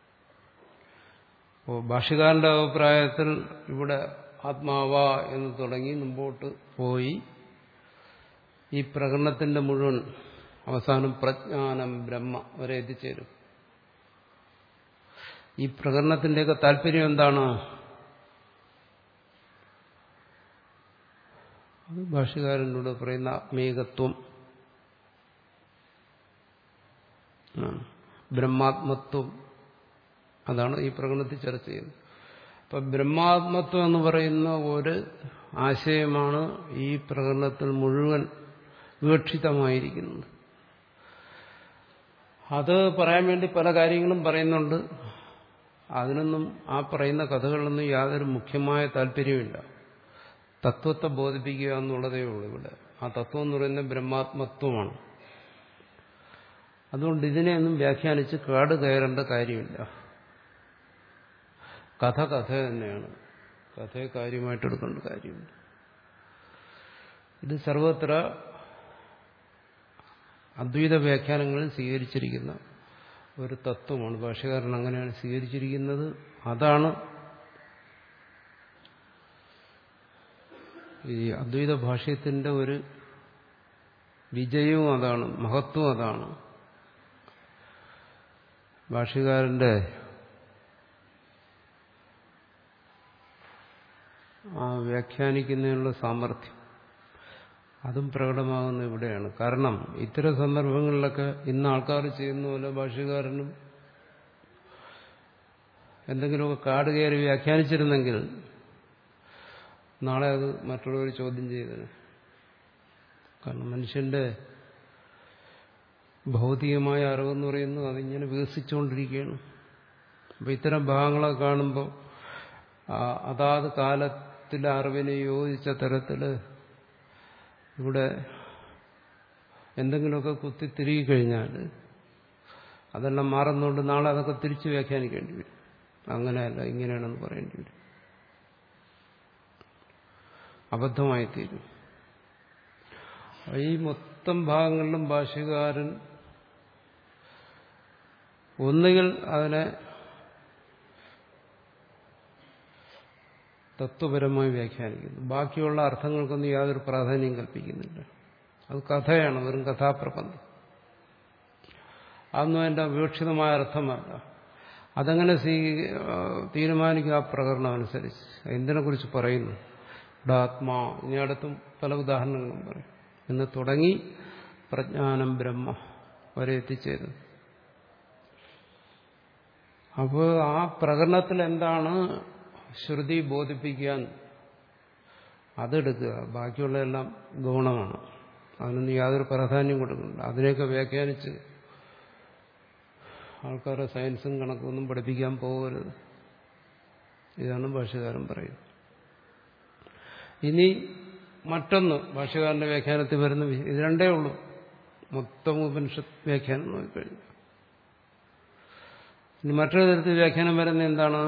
അപ്പോൾ ഭാഷകാരന്റെ അഭിപ്രായത്തിൽ ഇവിടെ ആത്മാവ എന്ന് തുടങ്ങി മുമ്പോട്ട് പോയി ഈ പ്രകടനത്തിന്റെ മുഴുവൻ അവസാനം പ്രജ്ഞാനം ബ്രഹ്മ വരെ എത്തിച്ചേരും ഈ പ്രകടനത്തിന്റെയൊക്കെ താല്പര്യം എന്താണ് അത് ഭാഷകാരനോട് പറയുന്ന ആത്മീകത്വം ബ്രഹ്മാത്മത്വം അതാണ് ഈ പ്രകടനത്തിൽ ചർച്ച ചെയ്യുന്നത് അപ്പൊ ബ്രഹ്മാത്മത്വം എന്ന് പറയുന്ന ഒരു ആശയമാണ് ഈ പ്രകടനത്തിൽ മുഴുവൻ വിവക്ഷിതമായിരിക്കുന്നത് അത് പറയാൻ വേണ്ടി പല കാര്യങ്ങളും പറയുന്നുണ്ട് അതിനൊന്നും ആ പറയുന്ന കഥകളിലൊന്നും യാതൊരു മുഖ്യമായ താല്പര്യമില്ല തത്വത്തെ ബോധിപ്പിക്കുക എന്നുള്ളതേ ഉള്ളൂ ഇവിടെ ആ തത്വം എന്ന് പറയുന്നത് ബ്രഹ്മാത്മത്വമാണ് അതുകൊണ്ട് ഇതിനെയൊന്നും വ്യാഖ്യാനിച്ച് കാട് കയറേണ്ട കാര്യമില്ല കഥ കഥ തന്നെയാണ് കഥയെ കാര്യമായിട്ട് എടുക്കേണ്ട കാര്യമില്ല ഇത് സർവത്ര അദ്വൈത വ്യാഖ്യാനങ്ങളിൽ സ്വീകരിച്ചിരിക്കുന്ന ഒരു തത്വമാണ് ഭാഷകാരൻ അങ്ങനെയാണ് സ്വീകരിച്ചിരിക്കുന്നത് അതാണ് ഈ അദ്വൈത ഭാഷ്യത്തിന്റെ ഒരു വിജയവും അതാണ് മഹത്വം അതാണ് ഭാഷ്യകാരന്റെ ആ വ്യാഖ്യാനിക്കുന്നതിനുള്ള സാമർഥ്യം അതും പ്രകടമാകുന്ന ഇവിടെയാണ് കാരണം ഇത്തരം സന്ദർഭങ്ങളിലൊക്കെ ഇന്ന് ആൾക്കാർ ചെയ്യുന്ന പോലെ ഭാഷ്യകാരനും എന്തെങ്കിലുമൊക്കെ കാട് കയറി വ്യാഖ്യാനിച്ചിരുന്നെങ്കിൽ നാളെ അത് മറ്റുള്ളവർ ചോദ്യം ചെയ്തത് കാരണം മനുഷ്യന്റെ ഭൗതികമായ അറിവെന്ന് പറയുന്നത് അതിങ്ങനെ വികസിച്ചുകൊണ്ടിരിക്കുകയാണ് അപ്പം ഇത്തരം ഭാഗങ്ങളൊക്കെ കാണുമ്പോൾ അതാത് കാലത്തിലെ അറിവിന് യോജിച്ച തരത്തിൽ ഇവിടെ എന്തെങ്കിലുമൊക്കെ കുത്തി തിരികെ കഴിഞ്ഞാൽ അതെല്ലാം മാറുന്നതുകൊണ്ട് നാളെ അതൊക്കെ തിരിച്ച് വ്യാഖ്യാനിക്കേണ്ടി വരും അങ്ങനെയല്ല ഇങ്ങനെയാണെന്ന് പറയേണ്ടി വരും അബദ്ധമായി തീരും ഈ മൊത്തം ഭാഗങ്ങളിലും ഭാഷ്യകാരൻ ഒന്നുകിൽ അതിനെ തത്വപരമായി വ്യാഖ്യാനിക്കുന്നു ബാക്കിയുള്ള അർത്ഥങ്ങൾക്കൊന്നും യാതൊരു പ്രാധാന്യം കൽപ്പിക്കുന്നില്ല അത് കഥയാണ് വെറും കഥാപ്രബന്ധം അതൊന്നും അതിൻ്റെ വീക്ഷിതമായ അർത്ഥമല്ല അതങ്ങനെ സ്വീ തീരുമാനിക്കുക ആ പ്രകടനം അനുസരിച്ച് എന്തിനെ കുറിച്ച് പറയുന്നു ഇവിടെ ആത്മാ ഇനി അടുത്തും പല ഉദാഹരണങ്ങളും പറയും എന്ന് തുടങ്ങി പ്രജ്ഞാനം ബ്രഹ്മ വരെ എത്തിച്ചേരുന്നു അപ്പോൾ ആ പ്രകടനത്തിൽ എന്താണ് ശ്രുതി ബോധിപ്പിക്കാൻ അതെടുക്കുക ബാക്കിയുള്ളതെല്ലാം ഗൗണമാണ് അതിനൊന്നും യാതൊരു പ്രാധാന്യം കൊടുക്കുന്നില്ല അതിനെയൊക്കെ വ്യാഖ്യാനിച്ച് ആൾക്കാരെ സയൻസും കണക്കൊന്നും പഠിപ്പിക്കാൻ പോകരുത് ഇതാണ് ഭാഷകാരൻ പറയുന്നത് ഇനി മറ്റൊന്ന് ഭാഷകാരന്റെ വ്യാഖ്യാനത്തിൽ വരുന്ന ഇത് രണ്ടേ ഉള്ളൂ മൊത്തം ഉപനിഷത്ത് വ്യാഖ്യാനം നോക്കിക്കഴിഞ്ഞു ഇനി മറ്റൊരു തരത്തിൽ വ്യാഖ്യാനം വരുന്ന എന്താണ്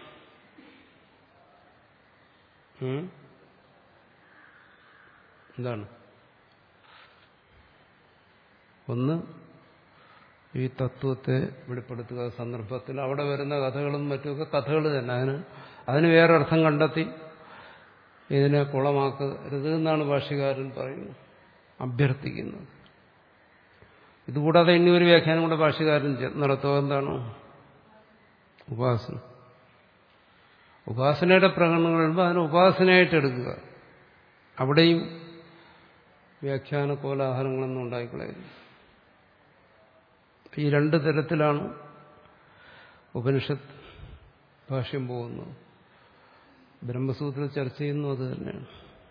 എന്താണ് ഒന്ന് ഈ തത്വത്തെ വെളിപ്പെടുത്തുക സന്ദർഭത്തിൽ അവിടെ വരുന്ന കഥകളും മറ്റുമൊക്കെ കഥകൾ തന്നെ അതിന് അതിന് വേറെ അർത്ഥം കണ്ടെത്തി ഇതിനെ കുളമാക്കരുത് എന്നാണ് ഭാഷ്യകാരൻ പറയുന്നത് അഭ്യർത്ഥിക്കുന്നത് ഇതുകൂടാതെ ഇനി ഒരു വ്യാഖ്യാനം കൂടെ ഭാഷ്യകാരൻ നടത്തുക എന്താണ് ഉപാസന ഉപാസനയുടെ പ്രകടനങ്ങൾ വരുമ്പോൾ അതിനെ ഉപാസനയായിട്ട് എടുക്കുക അവിടെയും വ്യാഖ്യാന കോലാഹലങ്ങളൊന്നും ഉണ്ടായിക്കളയുന്നു ഈ രണ്ട് തരത്തിലാണ് ഉപനിഷത്ത് ഭാഷ്യം പോകുന്നത് ബ്രഹ്മസൂത്ര ചർച്ച ചെയ്യുന്നു അത് തന്നെയാണ്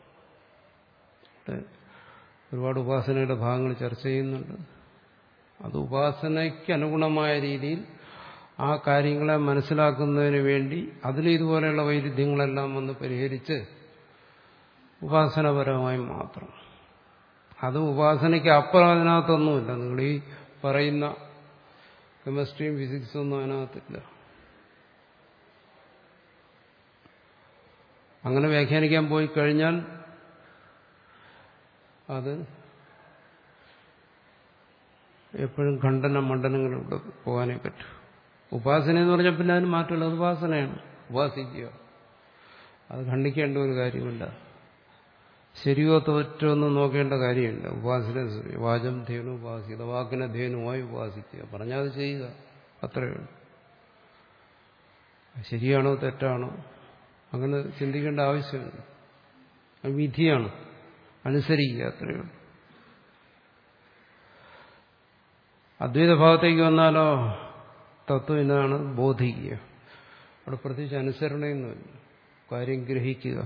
ഒരുപാട് ഉപാസനയുടെ ഭാഗങ്ങൾ ചർച്ച ചെയ്യുന്നുണ്ട് അത് ഉപാസനയ്ക്ക് അനുഗുണമായ രീതിയിൽ ആ കാര്യങ്ങളെ മനസ്സിലാക്കുന്നതിന് വേണ്ടി അതിൽ ഇതുപോലെയുള്ള വൈരുദ്ധ്യങ്ങളെല്ലാം വന്ന് പരിഹരിച്ച് ഉപാസനപരമായി മാത്രം അത് ഉപാസനയ്ക്ക് അപ്പുറം അതിനകത്തൊന്നുമില്ല നിങ്ങൾ ഈ പറയുന്ന കെമിസ്ട്രിയും ഫിസിക്സും ഒന്നും അതിനകത്തില്ല അങ്ങനെ വ്യാഖ്യാനിക്കാൻ പോയി കഴിഞ്ഞാൽ അത് എപ്പോഴും ഖണ്ഡന മണ്ഡലങ്ങളിലൂടെ പോകാനേ പറ്റൂ ഉപാസന എന്ന് പറഞ്ഞാൽ പിന്നെ അതിന് മാറ്റമില്ല അത് ഉപാസനയാണ് ഉപാസിക്കുക അത് ഖണ്ഡിക്കേണ്ട ഒരു കാര്യമില്ല ശരിയോ തോറ്റോ ഒന്നും നോക്കേണ്ട കാര്യമില്ല ഉപാസന വാചം ധേനു ഉപാസിക്കുക വാക്കിനെ ധേനുവായി ഉപാസിക്കുക പറഞ്ഞാൽ അത് ചെയ്യുക അത്രയേ ഉള്ളൂ ശരിയാണോ തെറ്റാണോ അങ്ങനെ ചിന്തിക്കേണ്ട ആവശ്യമില്ല അത് വിധിയാണ് അനുസരിക്കുക അത്രയേ ഉള്ളൂ അദ്വൈത ഭാവത്തേക്ക് വന്നാലോ തത്വം ഇതാണ് ബോധിക്കുക അവിടെ പ്രത്യേകിച്ച് അനുസരണയൊന്നുമില്ല കാര്യം ഗ്രഹിക്കുക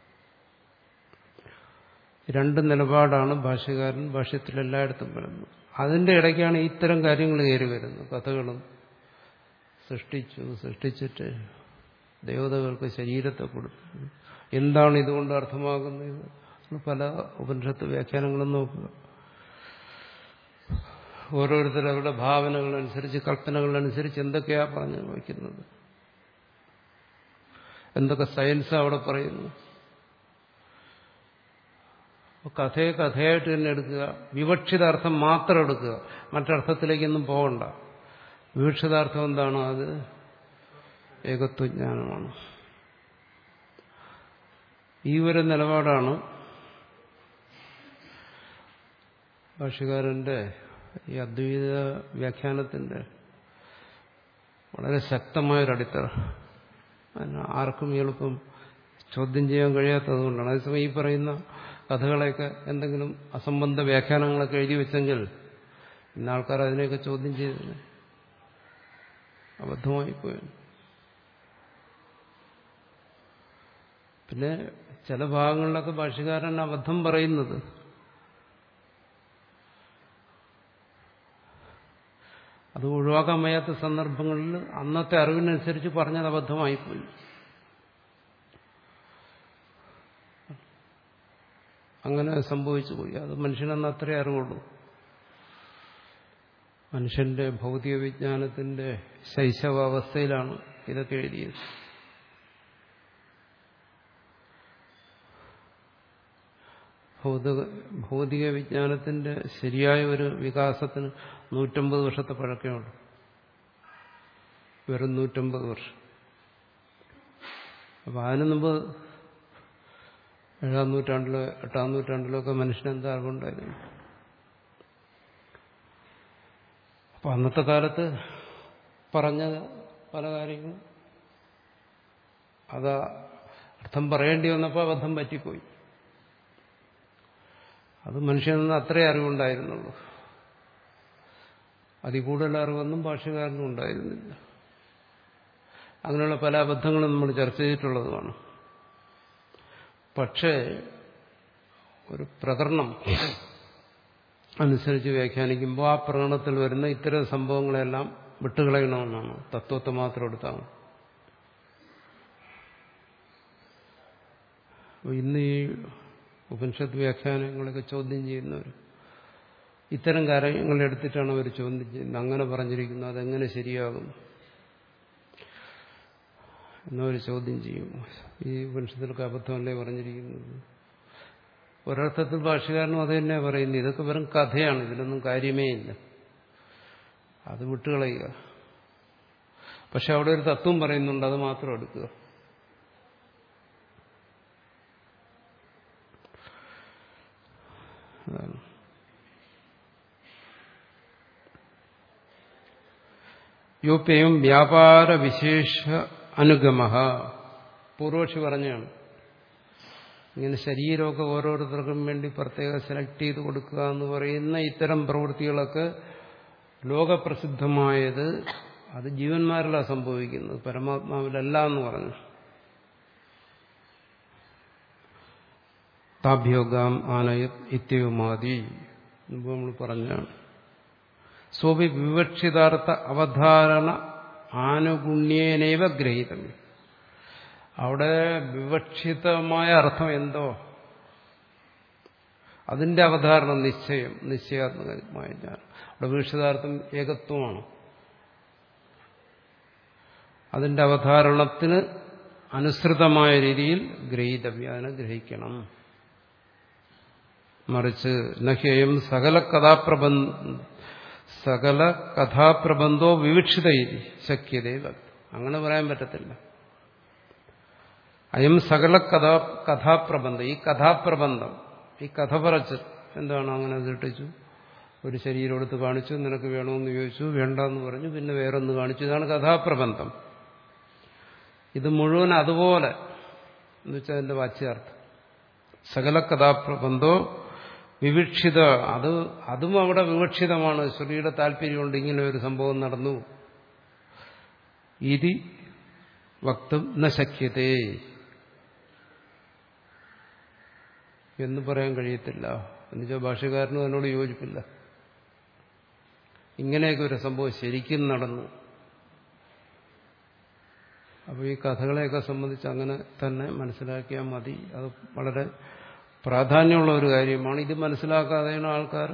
രണ്ട് നിലപാടാണ് ഭാഷ്യകാരൻ ഭാഷ്യത്തിലെല്ലായിടത്തും വരുന്നത് അതിന്റെ ഇടയ്ക്കാണ് ഇത്തരം കാര്യങ്ങൾ കയറി വരുന്നത് കഥകളും സൃഷ്ടിച്ചു സൃഷ്ടിച്ചിട്ട് ദേവതകൾക്ക് ശരീരത്തെ കൊടുത്തു എന്താണ് ഇതുകൊണ്ട് അർത്ഥമാകുന്നത് പല ഉപനിഷത്ത് വ്യാഖ്യാനങ്ങളും നോക്കുക ഓരോരുത്തർ അവരുടെ ഭാവനകളനുസരിച്ച് കൽപ്പനകളനുസരിച്ച് എന്തൊക്കെയാ പറഞ്ഞു വയ്ക്കുന്നത് എന്തൊക്കെ സയൻസ് അവിടെ പറയുന്നു കഥയെ കഥയായിട്ട് തന്നെ എടുക്കുക വിവക്ഷിതാർത്ഥം മാത്രം എടുക്കുക മറ്റർത്ഥത്തിലേക്കൊന്നും പോകണ്ട വിവക്ഷിതാർത്ഥം എന്താണ് അത് ഏകത്വജ്ഞാനമാണ് ഈ ഒരു നിലപാടാണ് ഭാഷകാരന്റെ ഈ അദ്വൈത വ്യാഖ്യാനത്തിന്റെ വളരെ ശക്തമായൊരടിത്തറ അതിന് ആർക്കും എളുപ്പം ചോദ്യം ചെയ്യാൻ കഴിയാത്തതുകൊണ്ടാണ് അതേസമയം ഈ പറയുന്ന കഥകളെയൊക്കെ എന്തെങ്കിലും അസംബന്ധ വ്യാഖ്യാനങ്ങളൊക്കെ എഴുതി വെച്ചെങ്കിൽ ഇന്ന് ആൾക്കാർ അതിനെയൊക്കെ ചോദ്യം ചെയ്തതിന് അബദ്ധമായി പോയി പിന്നെ ചില ഭാഗങ്ങളിലൊക്കെ ഭാഷകാരൻ അബദ്ധം പറയുന്നത് അത് ഒഴിവാക്കാൻ വയ്യാത്ത സന്ദർഭങ്ങളിൽ അന്നത്തെ അറിവിനനുസരിച്ച് പറഞ്ഞത് അബദ്ധമായിപ്പോയി അങ്ങനെ സംഭവിച്ചു പോയി അത് മനുഷ്യനെന്ന് അത്രേ അറിവുള്ളൂ മനുഷ്യന്റെ ഭൗതിക വിജ്ഞാനത്തിന്റെ ശൈശവാവസ്ഥയിലാണ് ഇതൊക്കെ എഴുതിയത് ഭൗതിക ഭൗതിക വിജ്ഞാനത്തിന്റെ ശരിയായ ഒരു വികാസത്തിന് നൂറ്റമ്പത് വർഷത്തെ പഴക്കമുണ്ട് വെറും നൂറ്റമ്പത് വർഷം അപ്പൊ അതിനു മുമ്പ് ഏഴാം നൂറ്റാണ്ടിലോ എട്ടാം നൂറ്റാണ്ടിലോ ഒക്കെ മനുഷ്യനെന്താ അറിവുണ്ടായിരുന്നു അപ്പൊ അന്നത്തെ കാലത്ത് പറഞ്ഞ പല കാര്യങ്ങളും അത് അർത്ഥം പറയേണ്ടി വന്നപ്പോൾ അബദ്ധം പറ്റിപ്പോയി അത് മനുഷ്യനെന്ന് അത്രേ അറിവുണ്ടായിരുന്നുള്ളൂ അതിൽ കൂടുതൽ അറിവൊന്നും ഭാഷകാരനും ഉണ്ടായിരുന്നില്ല അങ്ങനെയുള്ള പല അബദ്ധങ്ങളും നമ്മൾ ചർച്ച ചെയ്തിട്ടുള്ളതുമാണ് പക്ഷേ ഒരു പ്രകരണം അനുസരിച്ച് വ്യാഖ്യാനിക്കുമ്പോൾ ആ പ്രകടനത്തിൽ വരുന്ന ഇത്തരം സംഭവങ്ങളെല്ലാം വിട്ടുകളയണമെന്നാണ് തത്വത്തെ മാത്രം എടുത്താൽ ഇന്ന് ഈ ഉപനിഷത്ത് വ്യാഖ്യാനങ്ങളൊക്കെ ചോദ്യം ചെയ്യുന്നവർ ഇത്തരം കാര്യങ്ങൾ എടുത്തിട്ടാണ് അവർ ചോദ്യം ചെയ്യുന്നത് അങ്ങനെ പറഞ്ഞിരിക്കുന്നു അതെങ്ങനെ ശരിയാകും എന്നവർ ചോദ്യം ചെയ്യും ഈ ഉപനിഷത്തിലൊക്കെ അബദ്ധമല്ലേ പറഞ്ഞിരിക്കുന്നത് ഒരർത്ഥത്തിൽ ഭാഷകാരനും അത് തന്നെ പറയുന്നത് ഇതൊക്കെ വെറും കഥയാണ് ഇതിലൊന്നും കാര്യമേ ഇല്ല അത് വിട്ടുകളയുക പക്ഷെ അവിടെ ഒരു തത്വം പറയുന്നുണ്ട് അത് മാത്രം എടുക്കുക അതാണ് യോപ്യം വ്യാപാര വിശേഷ അനുഗമ പൂർവക്ഷി പറഞ്ഞാണ് ഇങ്ങനെ ശരീരമൊക്കെ ഓരോരുത്തർക്കും വേണ്ടി പ്രത്യേകം സെലക്ട് ചെയ്ത് കൊടുക്കുക എന്ന് പറയുന്ന ഇത്തരം പ്രവൃത്തികളൊക്കെ ലോകപ്രസിദ്ധമായത് അത് ജീവന്മാരിലാണ് സംഭവിക്കുന്നത് പരമാത്മാവിലല്ല എന്ന് പറഞ്ഞു താഭ്യോഗാം ആനയ ഇത്യവുമാതി മുമ്പ് നമ്മൾ പറഞ്ഞാണ് സ്വപി വിവക്ഷിതാർത്ഥ അവധാരണ ആനുഗുണ്യേനൈവ ഗ്രഹീതം അവിടെ വിവക്ഷിതമായ അർത്ഥം എന്തോ അതിന്റെ അവധാരണം നിശ്ചയം നിശ്ചയാത്മകമായ ജ്ഞാനം അവിടെ വീക്ഷിതാർത്ഥം ഏകത്വമാണ് അതിന്റെ അവധാരണത്തിന് അനുസൃതമായ രീതിയിൽ ഗ്രഹീതവ്യം അതിനെ ഗ്രഹിക്കണം മറിച്ച് നഹ്യം സകല കഥാപ്രബന്ധ സകല കഥാപ്രബന്ധോ വിവക്ഷിത ശക്യതേ അങ്ങനെ പറയാൻ പറ്റത്തില്ല അയം സകല കഥാ കഥാപ്രബന്ധം ഈ കഥാപ്രബന്ധം ഈ കഥ പറച്ച് എന്താണ് അങ്ങനെ സൃഷ്ടിച്ചു ഒരു ശരീരം എടുത്ത് കാണിച്ചു നിനക്ക് വേണമെന്ന് ചോദിച്ചു വേണ്ടെന്ന് പറഞ്ഞു പിന്നെ വേറൊന്ന് കാണിച്ചു ഇതാണ് കഥാപ്രബന്ധം ഇത് മുഴുവൻ അതുപോലെ എന്ന് വെച്ചാൽ അതിന്റെ വാച്യാർത്ഥം സകല കഥാപ്രബന്ധോ വിവക്ഷിത അത് അതും അവിടെ വിവക്ഷിതമാണ് ശ്രുതിയുടെ താല്പര്യമുണ്ട് ഇങ്ങനെ ഒരു സംഭവം നടന്നു ഇതി വക്തും ന ശക്യതേ എന്ന് പറയാൻ കഴിയത്തില്ല എന്നുവെച്ചാൽ ഭാഷകാരനും അതിനോട് യോജിപ്പില്ല ഇങ്ങനെയൊക്കെ ഒരു സംഭവം ശരിക്കും നടന്നു അപ്പോൾ ഈ കഥകളെയൊക്കെ സംബന്ധിച്ച് അങ്ങനെ തന്നെ മനസ്സിലാക്കിയാൽ മതി അത് വളരെ പ്രാധാന്യമുള്ള ഒരു കാര്യമാണ് ഇത് മനസ്സിലാക്കാതെയാണ് ആൾക്കാർ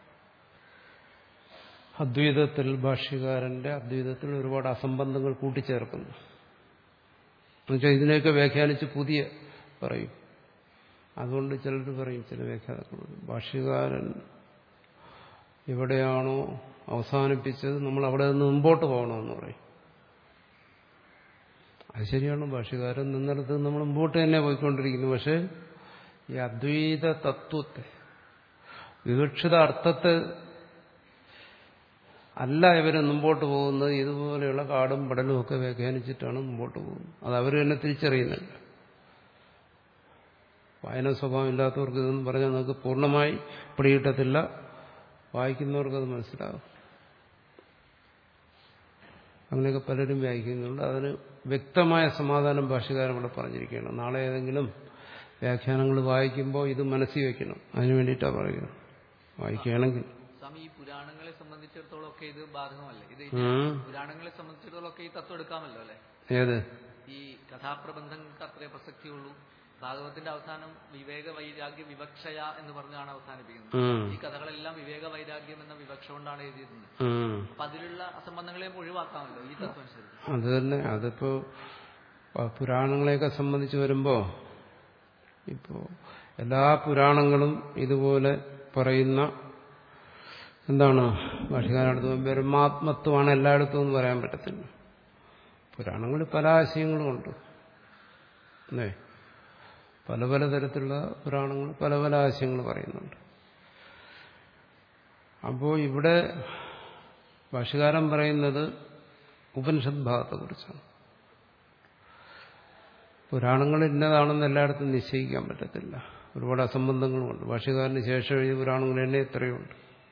അദ്വൈതത്തിൽ ഭാഷ്യകാരന്റെ അദ്വൈതത്തിൽ ഒരുപാട് അസംബന്ധങ്ങൾ കൂട്ടിച്ചേർക്കുന്നു എന്നുവെച്ചാൽ ഇതിനെയൊക്കെ വ്യാഖ്യാനിച്ച് പുതിയ പറയും അതുകൊണ്ട് ചിലർ പറയും ചില വ്യാഖ്യാതാക്കൾ ഭാഷ്യകാരൻ എവിടെയാണോ അവസാനിപ്പിച്ചത് നമ്മൾ അവിടെ നിന്ന് മുമ്പോട്ട് പോകണമെന്ന് പറയും അത് ശരിയാണ് ഭാഷ്യകാരൻ നിന്നിടത്ത് നമ്മൾ മുമ്പോട്ട് തന്നെ പോയിക്കൊണ്ടിരിക്കുന്നു പക്ഷെ ഈ അദ്വൈത തത്വത്തെ വിവക്ഷിത അർത്ഥത്തെ അല്ല ഇവർ മുമ്പോട്ട് പോകുന്നത് ഇതുപോലെയുള്ള കാടും പടലും ഒക്കെ വ്യാഖ്യാനിച്ചിട്ടാണ് മുമ്പോട്ട് പോകുന്നത് അത് അവർ തന്നെ തിരിച്ചറിയുന്നില്ല വായന സ്വഭാവം ഇല്ലാത്തവർക്ക് ഇതൊന്നും പറഞ്ഞാൽ നമുക്ക് പൂർണ്ണമായി പിടികിട്ടത്തില്ല വായിക്കുന്നവർക്കത് മനസ്സിലാകും അങ്ങനെയൊക്കെ പലരും വായിക്കുന്നുണ്ട് അതിന് വ്യക്തമായ സമാധാനം ഭാഷകാരൻ ഇവിടെ പറഞ്ഞിരിക്കുകയാണ് നാളെ ഏതെങ്കിലും വ്യാഖ്യാനങ്ങൾ വായിക്കുമ്പോൾ ഇത് മനസ്സിൽ വെക്കണം അതിനു വേണ്ടിയിട്ടാണ് പറയുന്നത് വായിക്കുകയാണെങ്കിൽ സ്വാമി ഈ പുരാണങ്ങളെ സംബന്ധിച്ചിടത്തോളം ഒക്കെ ഇത് ബാധകമല്ലേ ഇത് ഉം. പുരാണങ്ങളെ സംബന്ധിച്ചിടത്തോളം ഒക്കെ ഈ തത്വം എടുക്കാമല്ലോ അല്ലെ ഏത് ഈ കഥാപ്രബന്ധങ്ങൾക്ക് അത്രേ പ്രസക്തിയുള്ളൂ ഭാഗവത്തിന്റെ അവസാനം വിവേക വൈരാഗ്യ വിവക്ഷയ എന്ന് പറഞ്ഞാണ് അവസാനിപ്പിക്കുന്നത് ഉം. ഈ കഥകളെല്ലാം വിവേക വൈരാഗ്യം എന്ന വിവക്ഷ കൊണ്ടാണ് എഴുതിയിരുന്നത് ഉം. അപ്പൊ അതിലുള്ള അസംബന്ധങ്ങളെയും ഒഴിവാക്കാമല്ലോ ഈ തത്വം അനുസരിച്ച് അത് തന്നെ അതിപ്പോ പ- പുരാണങ്ങളെയൊക്കെ സംബന്ധിച്ച് വരുമ്പോ ഇപ്പോ എല്ലാ പുരാണങ്ങളും ഇതുപോലെ പറയുന്ന എന്താണ് ഭാഷകാരടുത്ത് ബ്രഹ്മാത്മത്വമാണ് എല്ലായിടത്തും എന്ന് പറയാൻ പറ്റത്തില്ല പുരാണങ്ങളിൽ പല ആശയങ്ങളും ഉണ്ട് അല്ലേ പല പല തരത്തിലുള്ള പുരാണങ്ങൾ പല പല ആശയങ്ങൾ പറയുന്നുണ്ട് അപ്പോൾ ഇവിടെ ഭാഷകാരൻ പറയുന്നത് ഉപനിഷത് ഭാഗത്തെക്കുറിച്ചാണ് പുരാണങ്ങൾ ഇന്നതാണെന്ന് എല്ലായിടത്തും നിശ്ചയിക്കാൻ പറ്റത്തില്ല ഒരുപാട് അസംബന്ധങ്ങളുമുണ്ട് ഭാഷകാരന് ശേഷം എഴുതിയ പുരാണങ്ങൾ തന്നെ എത്രയുണ്ട്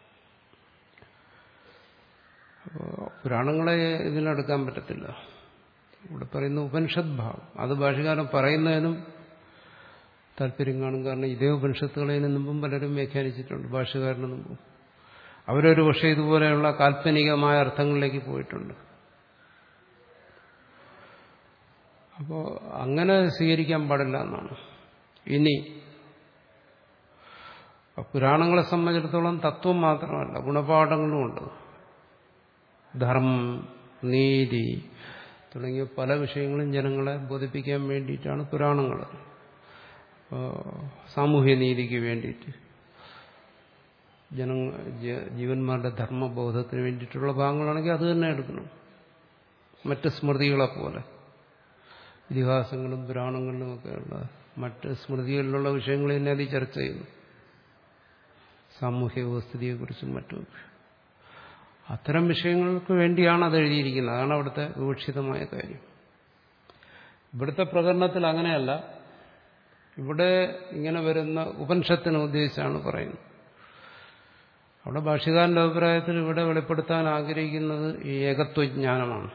അപ്പോൾ പുരാണങ്ങളെ ഇതിലെടുക്കാൻ പറ്റത്തില്ല ഇവിടെ പറയുന്ന ഉപനിഷത് ഭാവം അത് ഭാഷകാരൻ പറയുന്നതിനും താല്പര്യം കാണും കാരണം ഇതേ ഉപനിഷത്തുകളതിന് മുമ്പും പലരും വ്യാഖ്യാനിച്ചിട്ടുണ്ട് ഭാഷകാരന് മുമ്പും അവരൊരു പക്ഷേ ഇതുപോലെയുള്ള കാൽപ്പനികമായ അർത്ഥങ്ങളിലേക്ക് പോയിട്ടുണ്ട് അപ്പോൾ അങ്ങനെ സ്വീകരിക്കാൻ പാടില്ല എന്നാണ് ഇനി പുരാണങ്ങളെ സംബന്ധിച്ചിടത്തോളം തത്വം മാത്രമല്ല ഗുണപാഠങ്ങളുമുണ്ട് ധർമ്മം നീതി തുടങ്ങിയ പല വിഷയങ്ങളും ജനങ്ങളെ ബോധിപ്പിക്കാൻ വേണ്ടിയിട്ടാണ് പുരാണങ്ങൾ സാമൂഹ്യ നീതിക്ക് വേണ്ടിയിട്ട് ജന ജീവന്മാരുടെ ധർമ്മബോധത്തിന് വേണ്ടിയിട്ടുള്ള ഭാഗങ്ങളാണെങ്കിൽ അത് തന്നെ എടുക്കണം മറ്റ് സ്മൃതികളെ പോലെ ഇതിഹാസങ്ങളും പുരാണങ്ങളിലും ഒക്കെയുള്ള മറ്റ് സ്മൃതികളിലുള്ള വിഷയങ്ങൾ തന്നെ അത് ചർച്ച ചെയ്യുന്നു സാമൂഹ്യ വ്യവസ്ഥിതിയെക്കുറിച്ചും മറ്റുമൊക്കെ അത്തരം വിഷയങ്ങൾക്ക് വേണ്ടിയാണ് അത് എഴുതിയിരിക്കുന്നത് അതാണ് അവിടുത്തെ വിവക്ഷിതമായ കാര്യം ഇവിടുത്തെ പ്രകടനത്തിൽ അങ്ങനെയല്ല ഇവിടെ ഇങ്ങനെ വരുന്ന ഉപനിഷത്തിനെ ഉദ്ദേശിച്ചാണ് പറയുന്നത് അവിടെ ഭാഷ്യകാരന്റെ അഭിപ്രായത്തിൽ ഇവിടെ വെളിപ്പെടുത്താൻ ആഗ്രഹിക്കുന്നത് ഈ ഏകത്വജ്ഞാനമാണ്